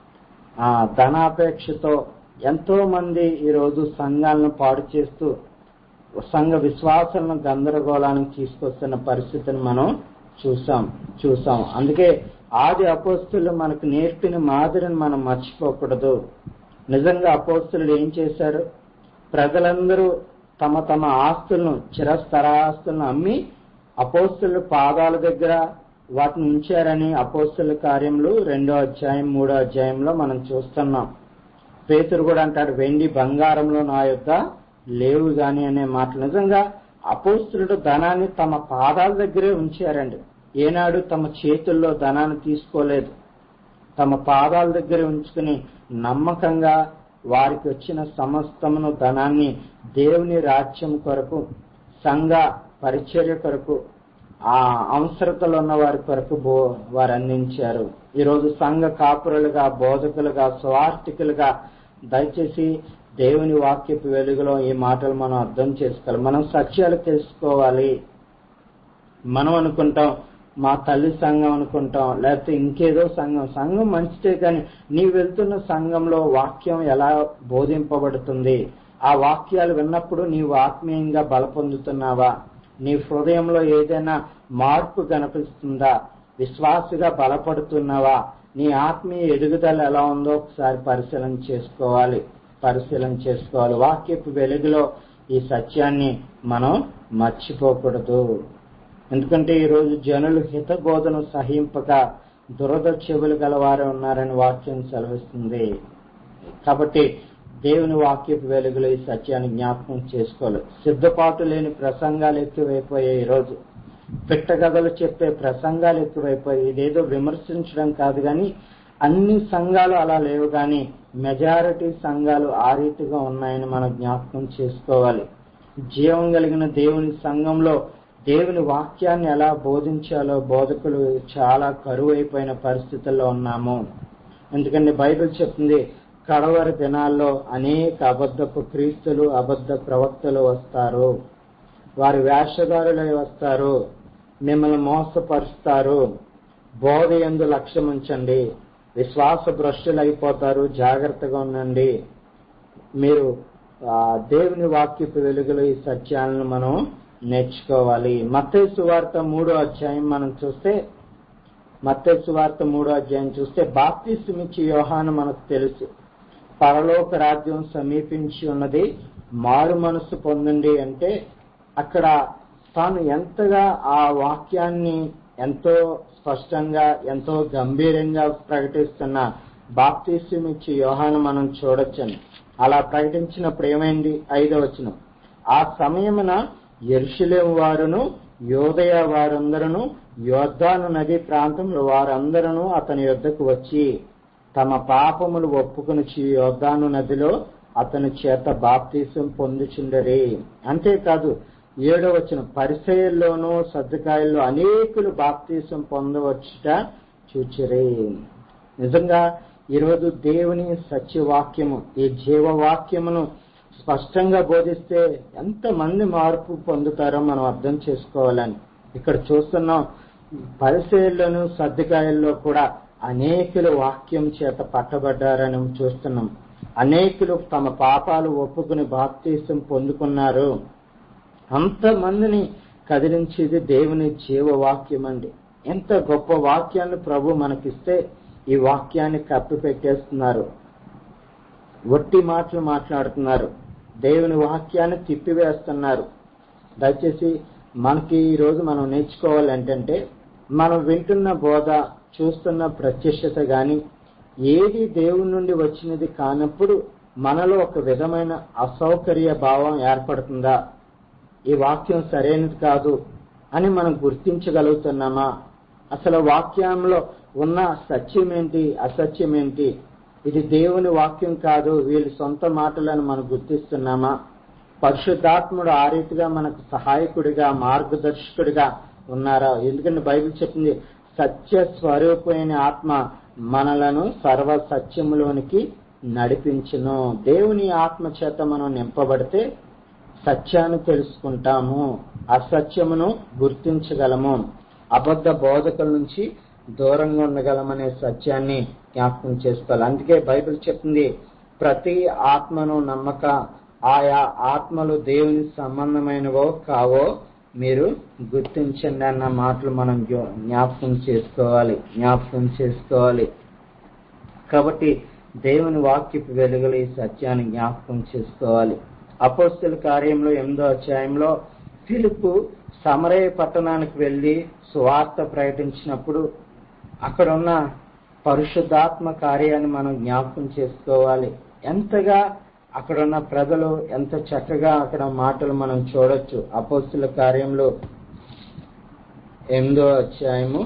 ఆ ధనాపేక్షతో ఎంతో మంది ఈరోజు సంఘాలను పాడు చేస్తూ సంఘ విశ్వాసాలను గందరగోళానికి తీసుకొస్తున్న పరిస్థితిని మనం చూసాం చూసాం అందుకే ఆది అపోస్తులు మనకు నేర్పిన మాదిరిని మనం మర్చిపోకూడదు నిజంగా అపోస్తులు ఏం చేశారు ప్రజలందరూ తమ తమ ఆస్తులను చిరస్థరాస్తులను అమ్మి అపోస్తుల పాదాల దగ్గర వాటిని ఉంచారని అపోస్తుల కార్యములు రెండో అధ్యాయం మూడో అధ్యాయంలో మనం చూస్తున్నాం పేతురు కూడా అంటాడు వెండి బంగారంలో నా యొక్క లేవు గాని అనే మాట నిజంగా అపోస్తులుడు ధనాన్ని తమ పాదాల దగ్గరే ఉంచారండి ఏనాడు తమ చేతుల్లో ధనాన్ని తీసుకోలేదు తమ పాదాల దగ్గర ఉంచుకుని నమ్మకంగా వారికి వచ్చిన సమస్తమును ధనాన్ని దేవుని రాజ్యం కొరకు సంఘ పరిచర్య కొరకు ఆ అవసరతలు ఉన్న వారి కొరకు బో వారు అందించారు ఈరోజు సంఘ కాపురులుగా బోధకులుగా స్వార్థికులుగా దయచేసి దేవుని వాక్యపు వెలుగులో ఈ మాటలు మనం అర్థం చేసుకోవాలి మనం సత్యాలు తెలుసుకోవాలి మనం అనుకుంటాం మా తల్లి సంఘం అనుకుంటాం లేకపోతే ఇంకేదో సంఘం సంఘం మంచిదే కానీ నీ వెళ్తున్న సంఘంలో వాక్యం ఎలా బోధింపబడుతుంది ఆ వాక్యాలు విన్నప్పుడు నీవు ఆత్మీయంగా బలపొందుతున్నావా నీ హృదయంలో ఏదైనా మార్పు కనిపిస్తుందా విశ్వాసగా బలపడుతున్నావా నీ ఆత్మీయ ఎదుగుదల ఎలా ఉందో ఒకసారి పరిశీలన చేసుకోవాలి పరిశీలన చేసుకోవాలి వాక్యపు వెలుగులో ఈ సత్యాన్ని మనం మర్చిపోకూడదు ఎందుకంటే ఈరోజు జనులు హితబోధను సహింపక దురద చెవులు గలవారే ఉన్నారని వాక్యం సెలవిస్తుంది కాబట్టి దేవుని వాక్యపు వెలుగులో ఈ సత్యాన్ని జ్ఞాపకం చేసుకోవాలి సిద్ధపాటు లేని ప్రసంగాలు ఎక్కువైపోయాయి ఈరోజు పిట్టగదలు చెప్పే ప్రసంగాలు ఎక్కువైపోయాయి ఇదేదో విమర్శించడం కాదు కానీ అన్ని సంఘాలు అలా లేవు కానీ మెజారిటీ సంఘాలు ఆ రీతిగా ఉన్నాయని మనం జ్ఞాపకం చేసుకోవాలి జీవం కలిగిన దేవుని సంఘంలో దేవుని వాక్యాన్ని ఎలా బోధించాలో బోధకులు చాలా కరువైపోయిన పరిస్థితుల్లో ఉన్నాము ఎందుకంటే బైబిల్ చెప్తుంది కడవరి దినాల్లో అనేక అబద్ధపు క్రీస్తులు అబద్ధ ప్రవక్తలు వస్తారు వారి వేషధారులై వస్తారు మిమ్మల్ని మోసపరుస్తారు బోధ ఎందు లక్ష్యం ఉంచండి విశ్వాస భ్రష్టులు అయిపోతారు జాగ్రత్తగా ఉండండి మీరు ఆ, దేవుని వాక్యపు వెలుగులో ఈ సత్యాలను మనం నేర్చుకోవాలి మత్తయి సువార్త మూడో అధ్యాయం మనం చూస్తే మత్తయి వార్త మూడో అధ్యాయం చూస్తే బాప్తిస్మిచ్చి యోహాను మనకు తెలుసు పరలోక రాజ్యం సమీపించి ఉన్నది మారు మనస్సు పొందండి అంటే అక్కడ తాను ఎంతగా ఆ వాక్యాన్ని ఎంతో స్పష్టంగా ఎంతో గంభీరంగా ప్రకటిస్తున్న బాప్తిస్యం ఇచ్చి యోహాను మనం చూడొచ్చని అలా ప్రకటించినప్పుడు ఏమైంది ఐదో వచనం ఆ సమయమున ఎరుషులేం వారును యోదయ వారందరూ యోద్ధాను నది ప్రాంతంలో వారందరూ అతని యొద్దకు వచ్చి తమ పాపములు ఒప్పుకుని యోద్ధాను నదిలో అతని చేత బాప్తీసం పొందుచుండరి అంతేకాదు ఏడో వచ్చిన పరిచయల్లోనూ సర్దుకాయల్లో అనేకులు బాప్తీసం పొందవచ్చుట చూచిరే నిజంగా ఈరోజు దేవుని సత్యవాక్యము ఈ జీవవాక్యమును స్పష్టంగా బోధిస్తే ఎంతమంది మార్పు పొందుతారో మనం అర్థం చేసుకోవాలని ఇక్కడ చూస్తున్నాం పరిచయల్లోనూ సర్దుకాయల్లో కూడా అనేకులు వాక్యం చేత పట్టబడ్డారని చూస్తున్నాం అనేకులు తమ పాపాలు ఒప్పుకుని బాప్తీసం పొందుకున్నారు అంతమందిని కదిలించేది దేవుని జీవవాక్యం అండి ఎంత గొప్ప వాక్యాన్ని ప్రభు మనకిస్తే ఈ వాక్యాన్ని కప్పి పెట్టేస్తున్నారు ఒట్టి మాటలు మాట్లాడుతున్నారు దేవుని వాక్యాన్ని తిప్పివేస్తున్నారు దయచేసి మనకి ఈ రోజు మనం నేర్చుకోవాలి ఏంటంటే మనం వింటున్న బోధ చూస్తున్న ప్రత్యక్షత గాని ఏది దేవుని నుండి వచ్చినది కానప్పుడు మనలో ఒక విధమైన అసౌకర్య భావం ఏర్పడుతుందా ఈ వాక్యం సరైనది కాదు అని మనం గుర్తించగలుగుతున్నామా అసలు వాక్యంలో ఉన్న సత్యం ఏంటి అసత్యం ఏంటి ఇది దేవుని వాక్యం కాదు వీళ్ళ సొంత మాటలను మనం గుర్తిస్తున్నామా పరిశుద్ధాత్ముడు ఆ రీతిగా మనకు సహాయకుడిగా మార్గదర్శకుడిగా ఉన్నారా ఎందుకంటే బైబిల్ చెప్పింది సత్య స్వరూపమైన ఆత్మ మనలను సర్వ సత్యములోనికి నడిపించును దేవుని ఆత్మ చేత మనం నింపబడితే సత్యాన్ని తెలుసుకుంటాము అసత్యమును గుర్తించగలము అబద్ధ బోధకుల నుంచి దూరంగా ఉండగలమనే సత్యాన్ని జ్ఞాపకం చేసుకోవాలి అందుకే బైబిల్ చెప్తుంది ప్రతి ఆత్మను నమ్మక ఆయా ఆత్మలు దేవుని సంబంధమైనవో కావో మీరు గుర్తించండి అన్న మాటలు మనం జ్ఞాపకం చేసుకోవాలి జ్ఞాపకం చేసుకోవాలి కాబట్టి దేవుని వాక్యపు వెలుగులు ఈ సత్యాన్ని జ్ఞాపకం చేసుకోవాలి అపోస్తుల కార్యంలో ఎనిమిదో అధ్యాయంలో ఫిలిపు సమరయ పట్టణానికి వెళ్లి సువార్త ప్రకటించినప్పుడు అక్కడ ఉన్న పరిశుద్ధాత్మ కార్యాన్ని మనం జ్ఞాపకం చేసుకోవాలి ఎంతగా అక్కడ ఉన్న ప్రజలు ఎంత చక్కగా అక్కడ మాటలు మనం చూడొచ్చు అపోస్తుల కార్యంలో ఎనిమిదో అధ్యాయము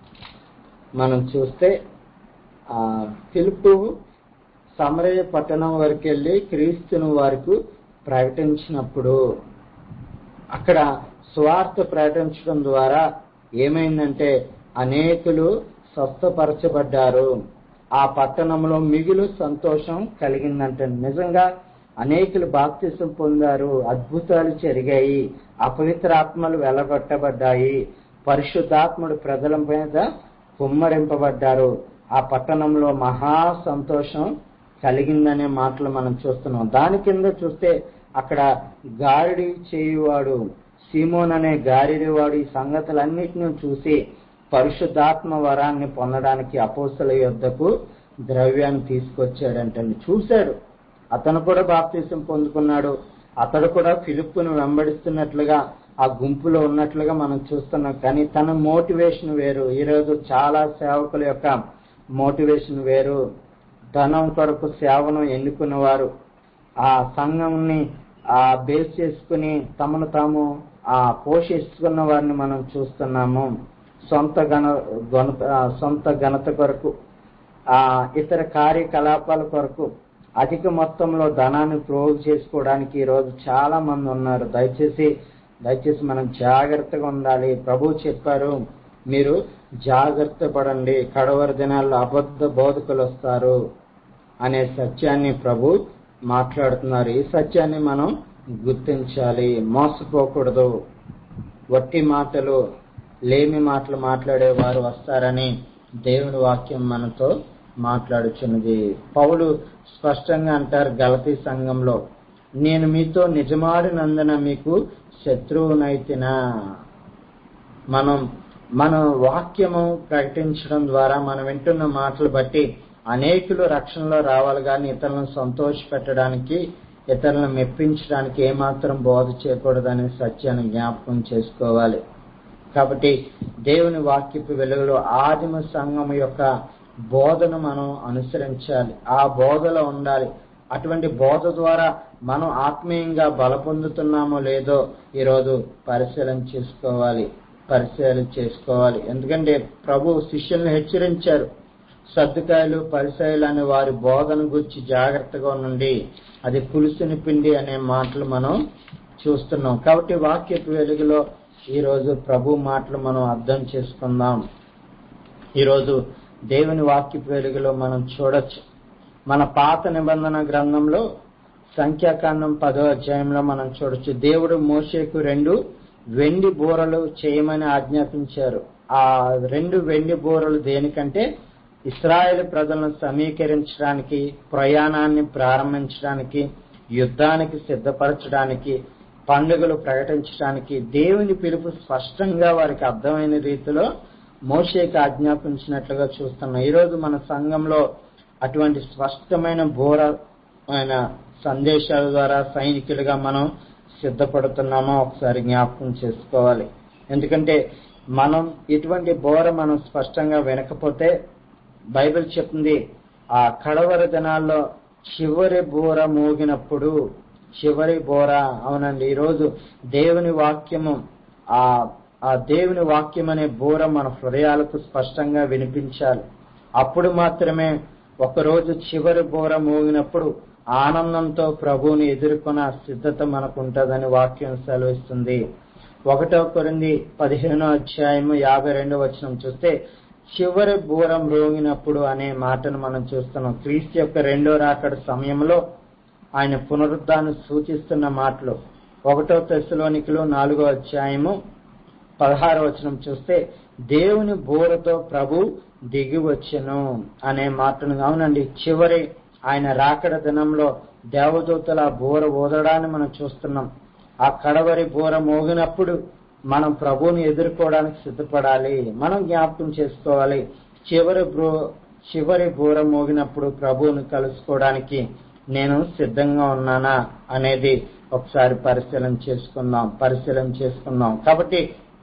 మనం చూస్తే ఆ ఫిలిపు సమరయ పట్టణం వరకు వెళ్ళి క్రీస్తును వారికి ప్రకటించినప్పుడు అక్కడ స్వార్థ ప్రకటించడం ద్వారా ఏమైందంటే అనేకులు స్వస్థపరచబడ్డారు ఆ పట్టణంలో మిగులు సంతోషం కలిగిందంటే నిజంగా అనేకులు బాప్తిసం పొందారు అద్భుతాలు జరిగాయి అపవిత్రాత్మలు వెలగొట్టబడ్డాయి పరిశుద్ధాత్ముడు ప్రజల మీద కుమ్మరింపబడ్డారు ఆ పట్టణంలో మహా సంతోషం కలిగిందనే మాటలు మనం చూస్తున్నాం దాని కింద చూస్తే అక్కడ గారిడి చేయువాడు సీమోన్ అనే గారిడివాడు ఈ సంగతులన్నిటిని చూసి పరిశుద్ధాత్మ వరాన్ని పొందడానికి అపోస్తల యొద్దకు ద్రవ్యాన్ని తీసుకొచ్చాడంటండి చూశాడు అతను కూడా బాప్తీసం పొందుకున్నాడు అతడు కూడా ఫిలిప్పును వెంబడిస్తున్నట్లుగా ఆ గుంపులో ఉన్నట్లుగా మనం చూస్తున్నాం కానీ తన మోటివేషన్ వేరు ఈరోజు చాలా సేవకుల యొక్క మోటివేషన్ వేరు ధనం కొరకు సేవను ఎన్నుకున్నవారు ఆ సంఘంని ఆ బేస్ చేసుకుని తమను తాము ఆ పోషిస్తున్న వారిని మనం చూస్తున్నాము సొంత ఘన ఘనత సొంత ఘనత కొరకు ఆ ఇతర కార్యకలాపాల కొరకు అధిక మొత్తంలో ధనాన్ని ప్రోగు చేసుకోవడానికి ఈరోజు చాలా మంది ఉన్నారు దయచేసి దయచేసి మనం జాగ్రత్తగా ఉండాలి ప్రభు చెప్పారు మీరు జాగ్రత్త పడండి కడవరి దినాల్లో అబద్ధ బోధకులు వస్తారు అనే సత్యాన్ని ప్రభు మాట్లాడుతున్నారు ఈ సత్యాన్ని మనం గుర్తించాలి మోసపోకూడదు వట్టి మాటలు లేమి మాటలు మాట్లాడే వారు వస్తారని దేవుని వాక్యం మనతో మాట్లాడుచున్నది పౌలు స్పష్టంగా అంటారు గలతీ సంఘంలో నేను మీతో నిజమాడినందున మీకు శత్రువునైతినా మనం మన వాక్యము ప్రకటించడం ద్వారా మనం వింటున్న మాటలు బట్టి అనేకులు రక్షణలో రావాలి కానీ ఇతరులను సంతోష పెట్టడానికి ఇతరులను మెప్పించడానికి ఏమాత్రం బోధ చేయకూడదనే సత్యాన్ని జ్ఞాపకం చేసుకోవాలి కాబట్టి దేవుని వాక్యపు వెలుగులో ఆదిమ సంఘం యొక్క బోధను మనం అనుసరించాలి ఆ బోధలో ఉండాలి అటువంటి బోధ ద్వారా మనం ఆత్మీయంగా బలపొందుతున్నామో లేదో ఈరోజు పరిశీలన చేసుకోవాలి పరిశీలన చేసుకోవాలి ఎందుకంటే ప్రభు శిష్యులను హెచ్చరించారు సర్దుకాయలు పరిసయలు అనే వారి బోధన గురించి జాగ్రత్తగా నుండి అది పులుసుని పిండి అనే మాటలు మనం చూస్తున్నాం కాబట్టి వాక్యపు వెలుగులో ఈరోజు ప్రభు మాటలు మనం అర్థం చేసుకుందాం ఈరోజు దేవుని వాక్యపు వెలుగులో మనం చూడొచ్చు మన పాత నిబంధన గ్రంథంలో సంఖ్యాకాండం పదో అధ్యాయంలో మనం చూడొచ్చు దేవుడు మోషేకు రెండు వెండి బూరలు చేయమని ఆజ్ఞాపించారు ఆ రెండు వెండి బూరలు దేనికంటే ఇస్రాయేల్ ప్రజలను సమీకరించడానికి ప్రయాణాన్ని ప్రారంభించడానికి యుద్ధానికి సిద్ధపరచడానికి పండుగలు ప్రకటించడానికి దేవుని పిలుపు స్పష్టంగా వారికి అర్థమైన రీతిలో మోషేకి ఆజ్ఞాపించినట్లుగా చూస్తున్నాం ఈరోజు మన సంఘంలో అటువంటి స్పష్టమైన బోర ఆయన సందేశాల ద్వారా సైనికులుగా మనం సిద్ధపడుతున్నామో ఒకసారి జ్ఞాపకం చేసుకోవాలి ఎందుకంటే మనం ఇటువంటి బోర మనం స్పష్టంగా వినకపోతే బైబిల్ చెప్తుంది ఆ కడవర దినాల్లో చివరి బోర మోగినప్పుడు చివరి బోర అవునండి ఈరోజు దేవుని వాక్యము ఆ ఆ దేవుని వాక్యం అనే బోర మన హృదయాలకు స్పష్టంగా వినిపించాలి అప్పుడు మాత్రమే ఒకరోజు చివరి బోర మోగినప్పుడు ఆనందంతో ప్రభువుని ఎదుర్కొన్న సిద్ధత మనకు ఉంటుందని వాక్యం సెలవిస్తుంది ఒకటో కొరింది పదిహేనో అధ్యాయము యాభై రెండో వచనం చూస్తే చివరి బూరం రోగినప్పుడు అనే మాటను మనం చూస్తున్నాం క్రీస్తు యొక్క రెండో రాకడ సమయంలో ఆయన పునరుద్ధాన్ని సూచిస్తున్న మాటలు ఒకటో తెశలోనికిలో నాలుగో అధ్యాయము పదహారో వచనం చూస్తే దేవుని బోరతో ప్రభు దిగి వచ్చెను అనే మాటను అవునండి చివరి ఆయన రాకడ దినంలో దేవదూతల బోర ఊదడాన్ని మనం చూస్తున్నాం ఆ కడవరి బోర మోగినప్పుడు మనం ప్రభువుని ఎదుర్కోవడానికి సిద్ధపడాలి మనం జ్ఞాపకం చేసుకోవాలి చివరి బ్రో చివరి బోర మోగినప్పుడు ప్రభువుని కలుసుకోవడానికి నేను సిద్ధంగా ఉన్నానా అనేది ఒకసారి పరిశీలన చేసుకుందాం పరిశీలన చేసుకుందాం కాబట్టి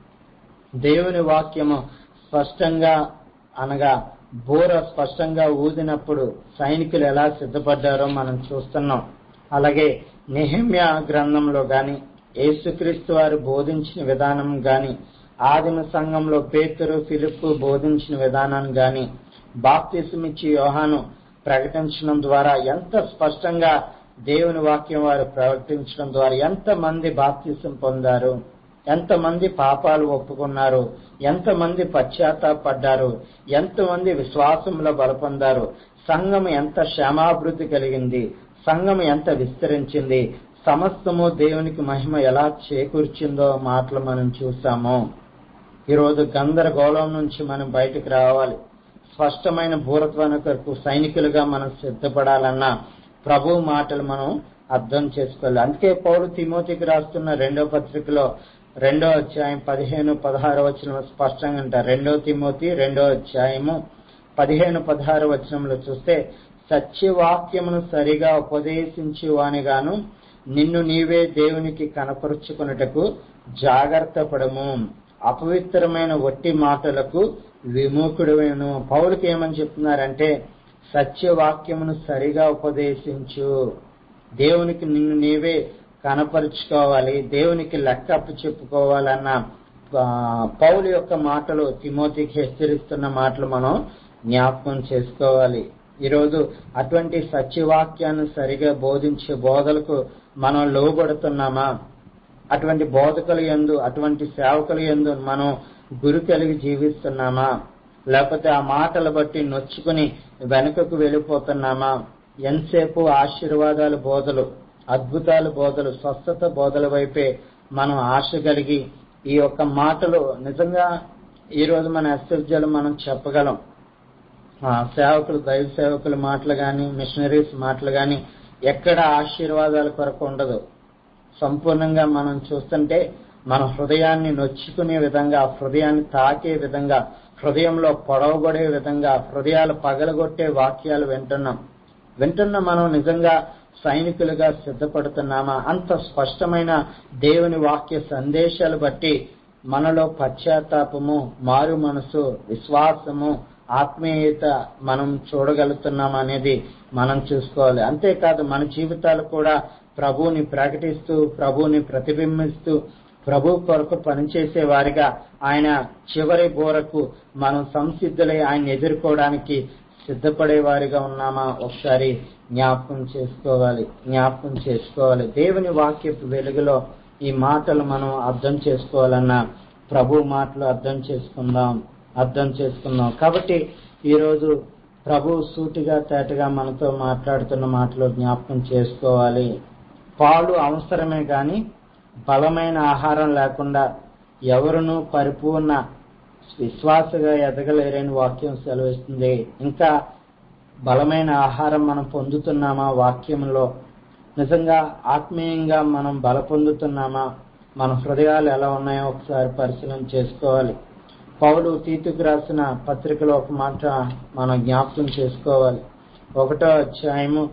దేవుని వాక్యము స్పష్టంగా అనగా బోర స్పష్టంగా ఊదినప్పుడు సైనికులు ఎలా సిద్ధపడ్డారో మనం చూస్తున్నాం అలాగే నెహమ్య గ్రంథంలో గాని యేసుక్రీస్తు వారు బోధించిన విధానం గాని ఆదిమ సంఘంలో పేతురు ఫిలిప్పు బోధించిన విధానం గాని బాప్తిసమిచ్చి యోహాను ప్రకటించడం ద్వారా ఎంత స్పష్టంగా దేవుని వాక్యం వారు ప్రకటించడం ద్వారా ఎంత మంది బాప్తిసం పొందారు ఎంతమంది పాపాలు ఒప్పుకున్నారు ఎంతమంది పశ్చాత్తాపడ్డారు ఎంతమంది విశ్వాసంలో బలపొందారు సంఘం ఎంత క్షేమాభివృద్ధి కలిగింది సంఘం ఎంత విస్తరించింది సమస్తము దేవునికి మహిమ ఎలా చేకూర్చిందో మాటలు మనం చూసాము ఈరోజు గందరగోళం నుంచి మనం బయటకు రావాలి స్పష్టమైన భూరత్వాన్ని కొరకు సైనికులుగా మనం సిద్ధపడాలన్న ప్రభు మాటలు మనం అర్థం చేసుకోవాలి అందుకే పౌరు తిమోతికి రాస్తున్న రెండో పత్రికలో రెండో అధ్యాయం పదిహేను పదహారు వచనం స్పష్టంగా అంటారు రెండో తిమోతి రెండో అధ్యాయము పదిహేను పదహారు వచనంలో చూస్తే సత్యవాక్యమును సరిగా ఉపదేశించి వానిగాను నిన్ను నీవే దేవునికి కనపరుచుకున్నటకు జాగ్రత్త పడము అపవిత్రమైన వట్టి మాటలకు విముఖుడువేను పౌలకి ఏమని చెప్తున్నారంటే సత్యవాక్యమును సరిగా ఉపదేశించు దేవునికి నిన్ను నీవే కనపరుచుకోవాలి దేవునికి లెక్కప్పు చెప్పుకోవాలన్న పౌలు యొక్క మాటలు తిమోతికి హెచ్చరిస్తున్న మాటలు మనం జ్ఞాపకం చేసుకోవాలి ఈరోజు అటువంటి సత్యవాక్యాన్ని సరిగా బోధించే బోధలకు మనం లోబడుతున్నామా అటువంటి బోధకులు ఎందు అటువంటి సేవకులు ఎందు మనం గురి కలిగి జీవిస్తున్నామా లేకపోతే ఆ మాటలు బట్టి నొచ్చుకుని వెనుకకు వెళ్ళిపోతున్నామా ఎంతసేపు ఆశీర్వాదాలు బోధలు అద్భుతాలు బోధలు స్వస్థత బోధల వైపే మనం ఆశ కలిగి ఈ యొక్క మాటలు నిజంగా ఈ రోజు మన ఎస్ఎఫ్జలు మనం చెప్పగలం సేవకులు దైవ సేవకుల మాటలు కానీ మిషనరీస్ మాటలు కానీ ఎక్కడ ఆశీర్వాదాల కొరకు ఉండదు సంపూర్ణంగా మనం చూస్తుంటే మన హృదయాన్ని నొచ్చుకునే విధంగా హృదయాన్ని తాకే విధంగా హృదయంలో పొడవబడే విధంగా హృదయాలు పగలగొట్టే వాక్యాలు వింటున్నాం వింటున్న మనం నిజంగా సైనికులుగా సిద్ధపడుతున్నామా అంత స్పష్టమైన దేవుని వాక్య సందేశాలు బట్టి మనలో పశ్చాత్తాపము మారు మనసు విశ్వాసము ఆత్మీయత మనం చూడగలుగుతున్నాం అనేది మనం చూసుకోవాలి అంతేకాదు మన జీవితాలు కూడా ప్రభువుని ప్రకటిస్తూ ప్రభువుని ప్రతిబింబిస్తూ ప్రభు కొరకు పనిచేసే వారిగా ఆయన చివరి బోరకు మనం సంసిద్ధులై ఆయన ఎదుర్కోవడానికి సిద్ధపడే వారిగా ఉన్నామా ఒకసారి జ్ఞాపకం చేసుకోవాలి జ్ఞాపకం చేసుకోవాలి దేవుని వాక్యపు వెలుగులో ఈ మాటలు మనం అర్థం చేసుకోవాలన్న ప్రభు మాటలు అర్థం చేసుకుందాం అర్థం చేసుకుందాం కాబట్టి ఈరోజు ప్రభు సూటిగా తేటగా మనతో మాట్లాడుతున్న మాటలు జ్ఞాపకం చేసుకోవాలి పాలు అవసరమే కానీ బలమైన ఆహారం లేకుండా ఎవరునూ పరిపూర్ణ విశ్వాసగా ఎదగలేరని వాక్యం సెలవిస్తుంది ఇంకా బలమైన ఆహారం మనం పొందుతున్నామా వాక్యంలో నిజంగా ఆత్మీయంగా మనం బల పొందుతున్నామా మన హృదయాలు ఎలా ఉన్నాయో ఒకసారి పరిశీలన చేసుకోవాలి పౌలు తీతుకు రాసిన పత్రికలో ఒక మాట మనం జ్ఞాపకం చేసుకోవాలి ఒకటో అధ్యాయము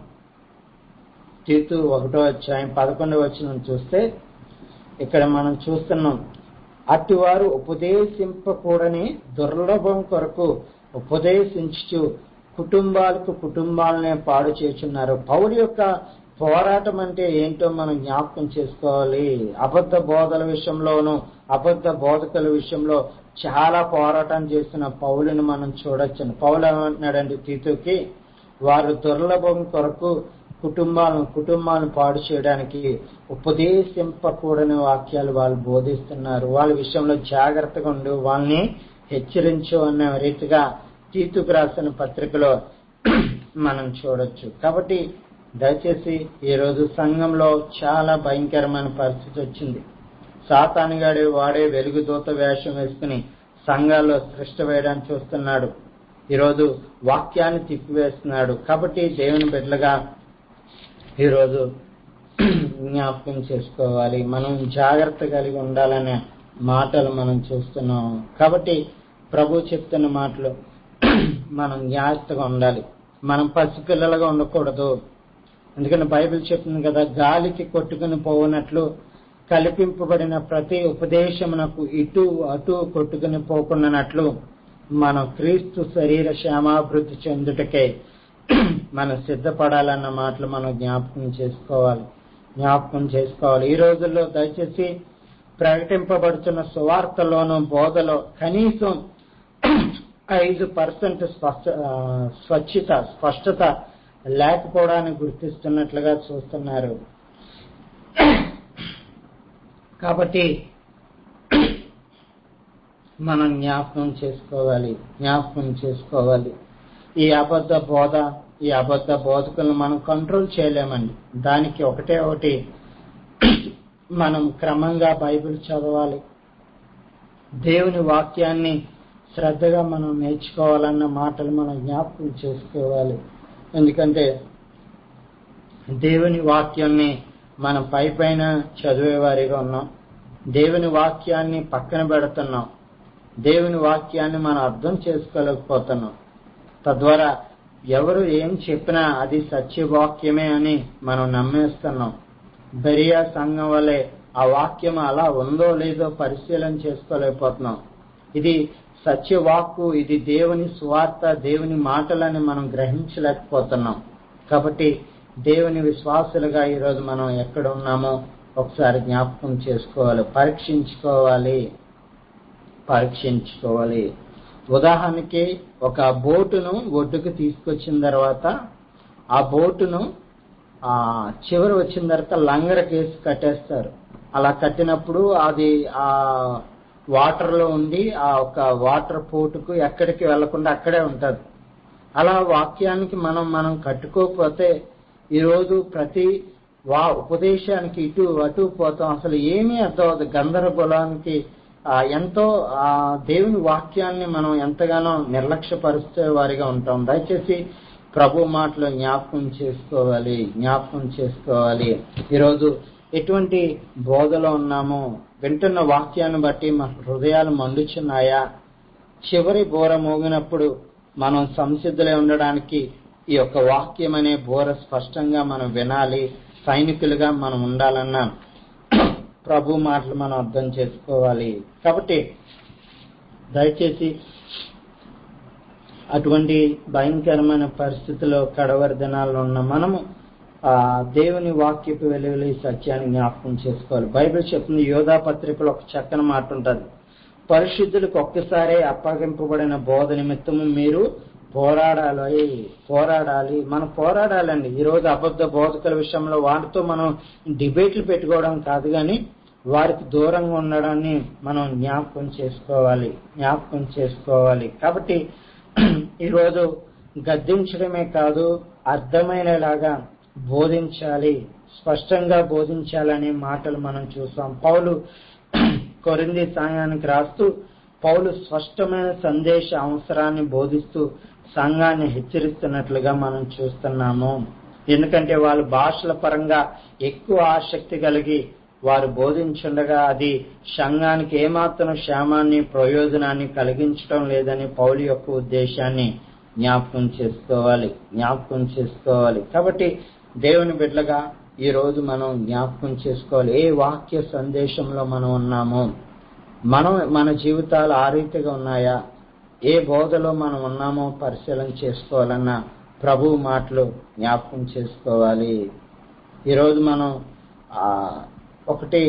తీతు ఒకటో అధ్యాయం పదకొండవ వచ్చిన చూస్తే ఇక్కడ మనం చూస్తున్నాం అటువారు ఉపదేశింపకూడని దుర్లభం కొరకు ఉపదేశించుచు కుటుంబాలకు కుటుంబాలనే పాడు చేస్తున్నారు పౌరు యొక్క పోరాటం అంటే ఏంటో మనం జ్ఞాపకం చేసుకోవాలి అబద్ధ బోధల విషయంలోనూ అబద్ధ బోధకుల విషయంలో చాలా పోరాటం చేస్తున్న పౌలుని మనం చూడొచ్చు పౌలు ఏమంటున్నాడండి తీతుకి వారు దుర్లభం కొరకు కుటుంబాలను కుటుంబాలను పాడు చేయడానికి ఉపదేశింపకూడని వాక్యాలు వాళ్ళు బోధిస్తున్నారు వాళ్ళ విషయంలో జాగ్రత్తగా ఉండు వాళ్ళని హెచ్చరించు అనే రీతిగా తీతుకు రాసిన పత్రికలో మనం చూడొచ్చు కాబట్టి దయచేసి ఈరోజు సంఘంలో చాలా భయంకరమైన పరిస్థితి వచ్చింది సాతానుగాడే వాడే వెలుగుదూత వేషం వేసుకుని సంఘాల్లో సృష్టి వేయడానికి చూస్తున్నాడు ఈరోజు వాక్యాన్ని తిప్పివేస్తున్నాడు కాబట్టి దేవుని బిడ్డలుగా ఈరోజు జ్ఞాపకం చేసుకోవాలి మనం జాగ్రత్త కలిగి ఉండాలనే మాటలు మనం చూస్తున్నాం కాబట్టి ప్రభు చెప్తున్న మాటలు మనం జాగ్రత్తగా ఉండాలి మనం పసిపిల్లలుగా ఉండకూడదు ఎందుకంటే బైబిల్ చెప్తుంది కదా గాలికి కొట్టుకుని పోవునట్లు కల్పింపబడిన ప్రతి ఉపదేశమునకు ఇటు అటు కొట్టుకుని పోకుండానట్లు మనం క్రీస్తు శరీర క్షేమాభివృద్ధి చెందుటకే మనం సిద్ధపడాలన్న మాటలు మనం జ్ఞాపకం చేసుకోవాలి జ్ఞాపకం చేసుకోవాలి ఈ రోజుల్లో దయచేసి ప్రకటింపబడుతున్న సువార్తలోను బోధలో కనీసం ఐదు పర్సెంట్ స్పష్ట స్వచ్ఛత స్పష్టత లేకపోవడాన్ని గుర్తిస్తున్నట్లుగా చూస్తున్నారు కాబట్టి మనం జ్ఞాపకం చేసుకోవాలి జ్ఞాపకం చేసుకోవాలి ఈ అబద్ధ బోధ ఈ అబద్ధ బోధకులను మనం కంట్రోల్ చేయలేమండి దానికి ఒకటే ఒకటి మనం క్రమంగా బైబిల్ చదవాలి దేవుని వాక్యాన్ని శ్రద్ధగా మనం నేర్చుకోవాలన్న మాటలు మనం జ్ఞాపకం చేసుకోవాలి ఎందుకంటే దేవుని వాక్యాన్ని మనం పై పైన చదివేవారిగా ఉన్నాం దేవుని వాక్యాన్ని పక్కన పెడుతున్నాం దేవుని వాక్యాన్ని మనం అర్థం చేసుకోలేకపోతున్నాం తద్వారా ఎవరు ఏం చెప్పినా అది సత్యవాక్యమే అని మనం నమ్మేస్తున్నాం బెరియా సంఘం వల్లే ఆ వాక్యం అలా ఉందో లేదో పరిశీలన చేసుకోలేకపోతున్నాం ఇది సత్యవాక్కు ఇది దేవుని స్వార్థ దేవుని మాటలని మనం గ్రహించలేకపోతున్నాం కాబట్టి దేవుని విశ్వాసులుగా ఈరోజు మనం ఎక్కడ ఉన్నామో ఒకసారి జ్ఞాపకం చేసుకోవాలి పరీక్షించుకోవాలి పరీక్షించుకోవాలి ఉదాహరణకి ఒక బోటును ఒడ్డుకు తీసుకొచ్చిన తర్వాత ఆ బోటును ఆ చివరి వచ్చిన తర్వాత లంగర కేసి కట్టేస్తారు అలా కట్టినప్పుడు అది ఆ వాటర్ లో ఉండి ఆ ఒక వాటర్ పోటుకు ఎక్కడికి వెళ్లకుండా అక్కడే ఉంటది అలా వాక్యానికి మనం మనం కట్టుకోకపోతే ఈరోజు ప్రతి వా ఉపదేశానికి ఇటు అటు పోతాం అసలు ఏమీ అర్థం అవుతుంది గందరగోళానికి ఆ, ఎంతో ఆ దేవుని వాక్యాన్ని మనం ఎంతగానో నిర్లక్ష్యపరుస్తే వారిగా ఉంటాం దయచేసి ప్రభు మాటలు జ్ఞాపకం చేసుకోవాలి జ్ఞాపకం చేసుకోవాలి ఈరోజు ఎటువంటి బోధలో ఉన్నామో వింటున్న వాక్యాన్ని బట్టి మన హృదయాలు మండుచున్నాయా చివరి బోర మోగినప్పుడు మనం సంసిద్ధులై ఉండడానికి ఈ యొక్క వాక్యం అనే బోర స్పష్టంగా మనం వినాలి సైనికులుగా మనం ఉండాలన్న ప్రభు మాటలు మనం అర్థం చేసుకోవాలి కాబట్టి దయచేసి అటువంటి భయంకరమైన పరిస్థితిలో కడవరి దినాల్లో ఉన్న మనము ఆ దేవుని వాక్యపు వెలుగులు ఈ సత్యాన్ని జ్ఞాపకం చేసుకోవాలి బైబిల్ చెప్తుంది యోధా పత్రికలో ఒక చక్కని మాట ఉంటుంది పరిశుద్ధులకు ఒక్కసారే అప్పగింపబడిన బోధ నిమిత్తము మీరు పోరాడాలి పోరాడాలి మనం పోరాడాలండి ఈరోజు అబద్ధ బోధకుల విషయంలో వాటితో మనం డిబేట్లు పెట్టుకోవడం కాదు కానీ వారికి దూరంగా ఉండడాన్ని మనం జ్ఞాపకం చేసుకోవాలి జ్ఞాపకం చేసుకోవాలి కాబట్టి ఈరోజు గద్దించడమే కాదు అర్థమైనలాగా బోధించాలి స్పష్టంగా బోధించాలనే మాటలు మనం చూసాం పౌలు కొరింది సాయానికి రాస్తూ పౌలు స్పష్టమైన సందేశ అవసరాన్ని బోధిస్తూ సంఘాన్ని హెచ్చరిస్తున్నట్లుగా మనం చూస్తున్నాము ఎందుకంటే వాళ్ళు భాషల పరంగా ఎక్కువ ఆసక్తి కలిగి వారు బోధించుండగా అది సంఘానికి ఏమాత్రం క్షేమాన్ని ప్రయోజనాన్ని కలిగించడం లేదని పౌలు యొక్క ఉద్దేశాన్ని జ్ఞాపకం చేసుకోవాలి జ్ఞాపకం చేసుకోవాలి కాబట్టి దేవుని బిడ్డగా ఈ రోజు మనం జ్ఞాపకం చేసుకోవాలి ఏ వాక్య సందేశంలో మనం ఉన్నామో మనం మన జీవితాలు ఆ రీతిగా ఉన్నాయా ఏ బోధలో మనం ఉన్నామో పరిశీలన చేసుకోవాలన్న ప్రభు మాటలు జ్ఞాపకం చేసుకోవాలి ఈరోజు మనం ఒకటి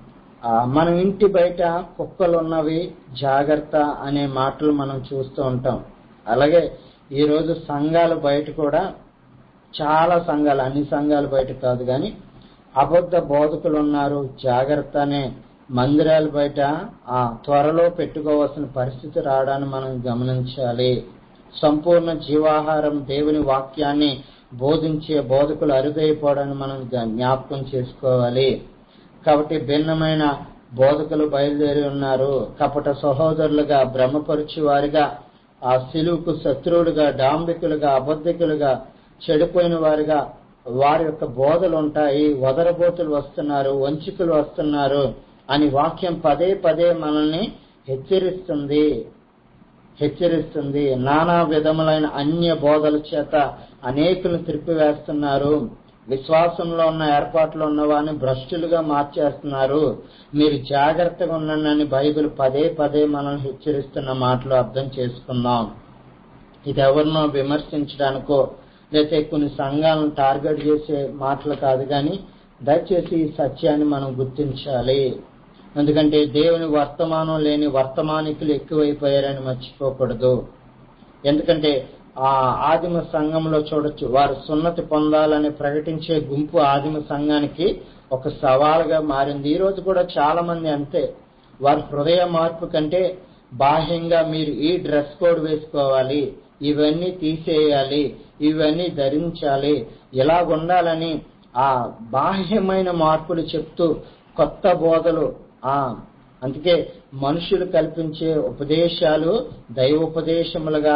మన ఇంటి బయట కుక్కలు ఉన్నవి జాగ్రత్త అనే మాటలు మనం చూస్తూ ఉంటాం అలాగే ఈరోజు సంఘాలు బయట కూడా చాలా సంఘాలు అన్ని సంఘాలు బయట కాదు కానీ అబద్ధ బోధకులు ఉన్నారు జాగ్రత్త అనే మందిరాల బయట ఆ త్వరలో పెట్టుకోవాల్సిన పరిస్థితి రావడాన్ని మనం గమనించాలి సంపూర్ణ జీవాహారం దేవుని వాక్యాన్ని బోధించే బోధకులు అరుదైపోవడాన్ని మనం జ్ఞాపకం చేసుకోవాలి కాబట్టి భిన్నమైన బోధకులు బయలుదేరి ఉన్నారు కపట సహోదరులుగా భ్రమపరిచి వారిగా ఆ సిలువుకు శత్రువులుగా డాంబికులుగా అబద్ధికులుగా చెడిపోయిన వారిగా వారి యొక్క బోధలు ఉంటాయి వదరబోతులు వస్తున్నారు వంచికులు వస్తున్నారు అని వాక్యం పదే పదే మనల్ని హెచ్చరిస్తుంది హెచ్చరిస్తుంది నానా విధములైన అన్య బోధల చేత అనేకులు త్రిప్పివేస్తున్నారు విశ్వాసంలో ఉన్న ఏర్పాట్లో ఉన్న వారిని భ్రష్టులుగా మార్చేస్తున్నారు మీరు జాగ్రత్తగా ఉండండి బైబిల్ పదే పదే మనల్ని హెచ్చరిస్తున్న మాటలు అర్థం చేసుకుందాం ఇది ఎవరినో విమర్శించడానికో లేకపోతే కొన్ని సంఘాలను టార్గెట్ చేసే మాటలు కాదు కానీ దయచేసి ఈ సత్యాన్ని మనం గుర్తించాలి ఎందుకంటే దేవుని వర్తమానం లేని వర్తమానికులు ఎక్కువైపోయారని మర్చిపోకూడదు ఎందుకంటే ఆ ఆదిమ సంఘంలో చూడొచ్చు వారు సున్నతి పొందాలని ప్రకటించే గుంపు ఆదిమ సంఘానికి ఒక సవాలుగా మారింది ఈ రోజు కూడా చాలా మంది అంతే వారి హృదయ మార్పు కంటే బాహ్యంగా మీరు ఈ డ్రెస్ కోడ్ వేసుకోవాలి ఇవన్నీ తీసేయాలి ఇవన్నీ ధరించాలి ఇలా ఉండాలని ఆ బాహ్యమైన మార్పులు చెప్తూ కొత్త బోధలు ఆ అందుకే మనుషులు కల్పించే ఉపదేశాలు దైవోపదేశములుగా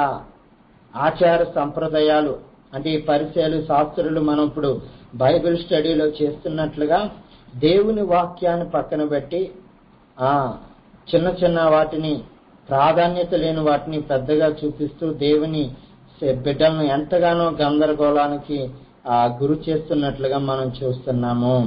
ఆచార సంప్రదాయాలు అంటే ఈ పరిచయాలు శాస్త్రులు మనం ఇప్పుడు బైబిల్ స్టడీలో చేస్తున్నట్లుగా దేవుని వాక్యాన్ని పక్కన పెట్టి ఆ చిన్న చిన్న వాటిని ప్రాధాన్యత లేని వాటిని పెద్దగా చూపిస్తూ దేవుని బిడ్డలను ఎంతగానో గందరగోళానికి ఆ గురి చేస్తున్నట్లుగా మనం చూస్తున్నాము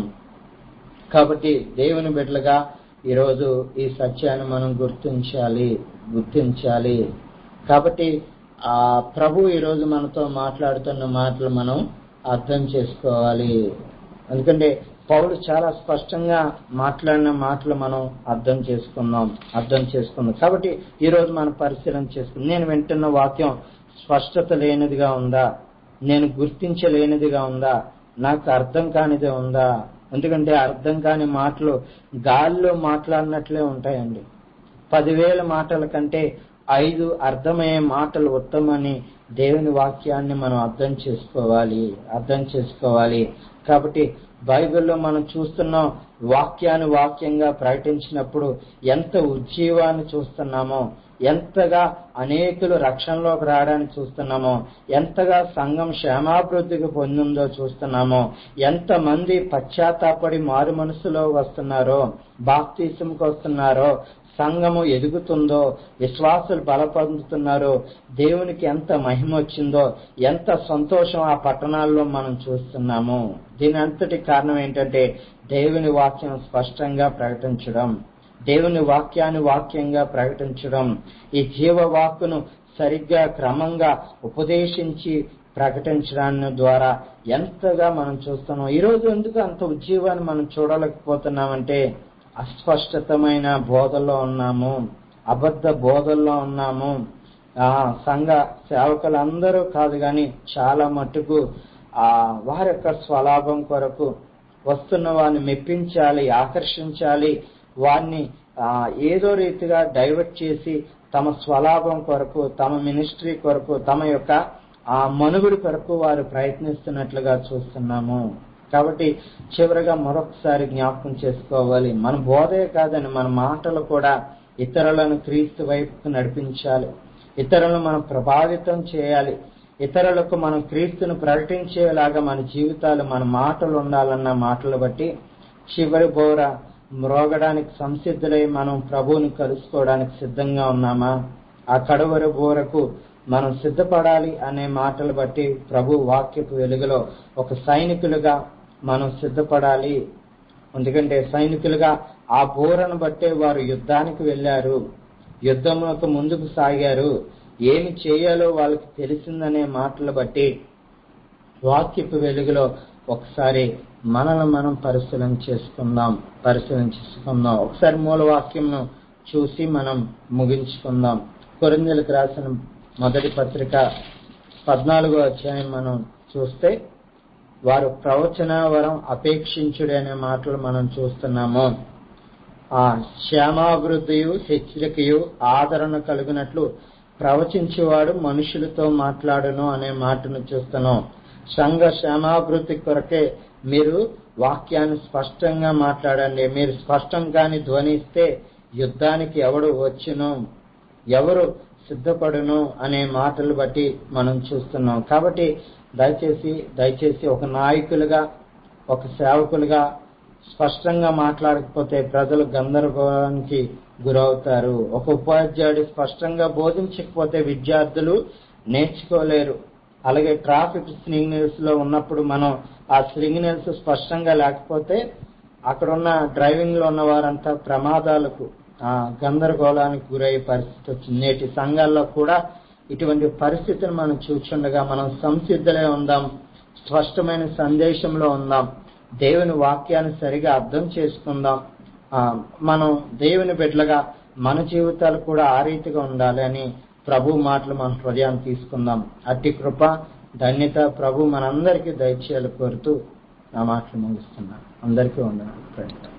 కాబట్టి దేవుని బిడ్డలుగా ఈరోజు ఈ సత్యాన్ని మనం గుర్తించాలి గుర్తించాలి కాబట్టి ఆ ప్రభు ఈరోజు మనతో మాట్లాడుతున్న మాటలు మనం అర్థం చేసుకోవాలి ఎందుకంటే పౌలు చాలా స్పష్టంగా మాట్లాడిన మాటలు మనం అర్థం చేసుకుందాం అర్థం చేసుకుందాం కాబట్టి ఈరోజు మనం పరిశీలన చేసుకుందాం నేను వింటున్న వాక్యం స్పష్టత లేనిదిగా ఉందా నేను గుర్తించలేనిదిగా ఉందా నాకు అర్థం కానిదే ఉందా ఎందుకంటే అర్థం కాని మాటలు గాలిలో మాట్లాడినట్లే ఉంటాయండి పదివేల మాటల కంటే ఐదు అర్థమయ్యే మాటలు ఉత్తమని దేవుని వాక్యాన్ని మనం అర్థం చేసుకోవాలి అర్థం చేసుకోవాలి కాబట్టి బైబిల్లో మనం చూస్తున్నాం వాక్యాన్ని వాక్యంగా ప్రకటించినప్పుడు ఎంత ఉజ్జీవాన్ని చూస్తున్నామో ఎంతగా అనేకులు రక్షణలోకి రావడానికి చూస్తున్నామో ఎంతగా సంఘం క్షేమాభివృద్ధికి పొందిందో చూస్తున్నామో ఎంతమంది పశ్చాత్తాపడి మారు మనసులో వస్తున్నారో బాప్తీసంకి వస్తున్నారో సంఘము ఎదుగుతుందో విశ్వాసులు బలపొందుతున్నారో దేవునికి ఎంత మహిమ వచ్చిందో ఎంత సంతోషం ఆ పట్టణాల్లో మనం చూస్తున్నాము దీని అంతటి కారణం ఏంటంటే దేవుని వాక్యం స్పష్టంగా ప్రకటించడం దేవుని వాక్యాన్ని వాక్యంగా ప్రకటించడం ఈ జీవవాక్కును సరిగ్గా క్రమంగా ఉపదేశించి ప్రకటించడాన్ని ద్వారా ఎంతగా మనం చూస్తున్నాం ఈరోజు ఎందుకు అంత ఉజ్జీవాన్ని మనం చూడలేకపోతున్నామంటే అస్పష్టతమైన బోధల్లో ఉన్నాము అబద్ధ బోధల్లో ఉన్నాము ఆ సంఘ సేవకులందరూ కాదు కానీ చాలా మట్టుకు ఆ వారి యొక్క స్వలాభం కొరకు వస్తున్న వారిని మెప్పించాలి ఆకర్షించాలి వారిని ఆ, ఏదో రీతిగా డైవర్ట్ చేసి తమ స్వలాభం కొరకు తమ మినిస్ట్రీ కొరకు తమ యొక్క ఆ మనుగుడి కొరకు వారు ప్రయత్నిస్తున్నట్లుగా చూస్తున్నాము కాబట్టి చివరగా మరొకసారి జ్ఞాపకం చేసుకోవాలి మన బోధే కాదని మన మాటలు కూడా ఇతరులను క్రీస్తు వైపుకు నడిపించాలి ఇతరులను మనం ప్రభావితం చేయాలి ఇతరులకు మనం క్రీస్తును ప్రకటించేలాగా మన జీవితాలు మన మాటలు ఉండాలన్న మాటలు బట్టి చివరి బోర మ్రోగడానికి సంసిద్ధులై మనం ప్రభువుని కలుసుకోవడానికి సిద్ధంగా ఉన్నామా ఆ కడవరి బోరకు మనం సిద్ధపడాలి అనే మాటలు బట్టి ప్రభు వాక్యపు వెలుగులో ఒక సైనికులుగా మనం సిద్ధపడాలి ఎందుకంటే సైనికులుగా ఆ బోరను బట్టే వారు యుద్ధానికి వెళ్ళారు యుద్ధంలోకి ముందుకు సాగారు ఏమి చేయాలో వాళ్ళకి తెలిసిందనే మాటలు బట్టి వాక్యపు వెలుగులో ఒకసారి మనల్ని మనం పరిశీలన చేసుకుందాం పరిశీలన చేసుకుందాం ఒకసారి మూల వాక్యంను చూసి మనం ముగించుకుందాం కొరిందలకు రాసిన మొదటి పత్రిక పద్నాలుగో అధ్యాయం మనం చూస్తే వారు ప్రవచన వరం అపేక్షించుడు అనే మాటలు మనం చూస్తున్నాము ఆ క్షేమాభివృద్ధియు హెచ్చరికయు ఆదరణ కలిగినట్లు ప్రవచించేవాడు మనుషులతో మాట్లాడును అనే మాటను చూస్తున్నాం సంఘ క్షేమాభివృద్ధి కొరకే మీరు వాక్యాన్ని స్పష్టంగా మాట్లాడండి మీరు స్పష్టం కాని ధ్వనిస్తే యుద్ధానికి ఎవడు వచ్చును ఎవరు సిద్ధపడును అనే మాటలు బట్టి మనం చూస్తున్నాం కాబట్టి దయచేసి దయచేసి ఒక నాయకులుగా ఒక సేవకులుగా స్పష్టంగా మాట్లాడకపోతే ప్రజలు గందరగోళానికి గురవుతారు ఒక ఉపాధ్యాయుడు స్పష్టంగా బోధించకపోతే విద్యార్థులు నేర్చుకోలేరు అలాగే ట్రాఫిక్ సిగ్నల్స్ లో ఉన్నప్పుడు మనం ఆ సిగ్నల్స్ స్పష్టంగా లేకపోతే అక్కడ ఉన్న డ్రైవింగ్ లో ఉన్న వారంతా ప్రమాదాలకు ఆ గందరగోళానికి గురయ్యే పరిస్థితి వచ్చింది నేటి సంఘాల్లో కూడా ఇటువంటి పరిస్థితిని మనం చూచుండగా మనం సంసిద్ధులై ఉందాం స్పష్టమైన సందేశంలో ఉందాం దేవుని వాక్యాన్ని సరిగా అర్థం చేసుకుందాం ఆ, మనం దేవుని బిడ్డలుగా మన జీవితాలు కూడా ఆ రీతిగా ఉండాలి అని ప్రభు మాటలు మన హృదయాన్ని తీసుకుందాం అట్టి కృప ధన్యత ప్రభు మనందరికీ దయచేయాలి కోరుతూ నా మాటలు ముగిస్తున్నాను అందరికీ ఉండాలి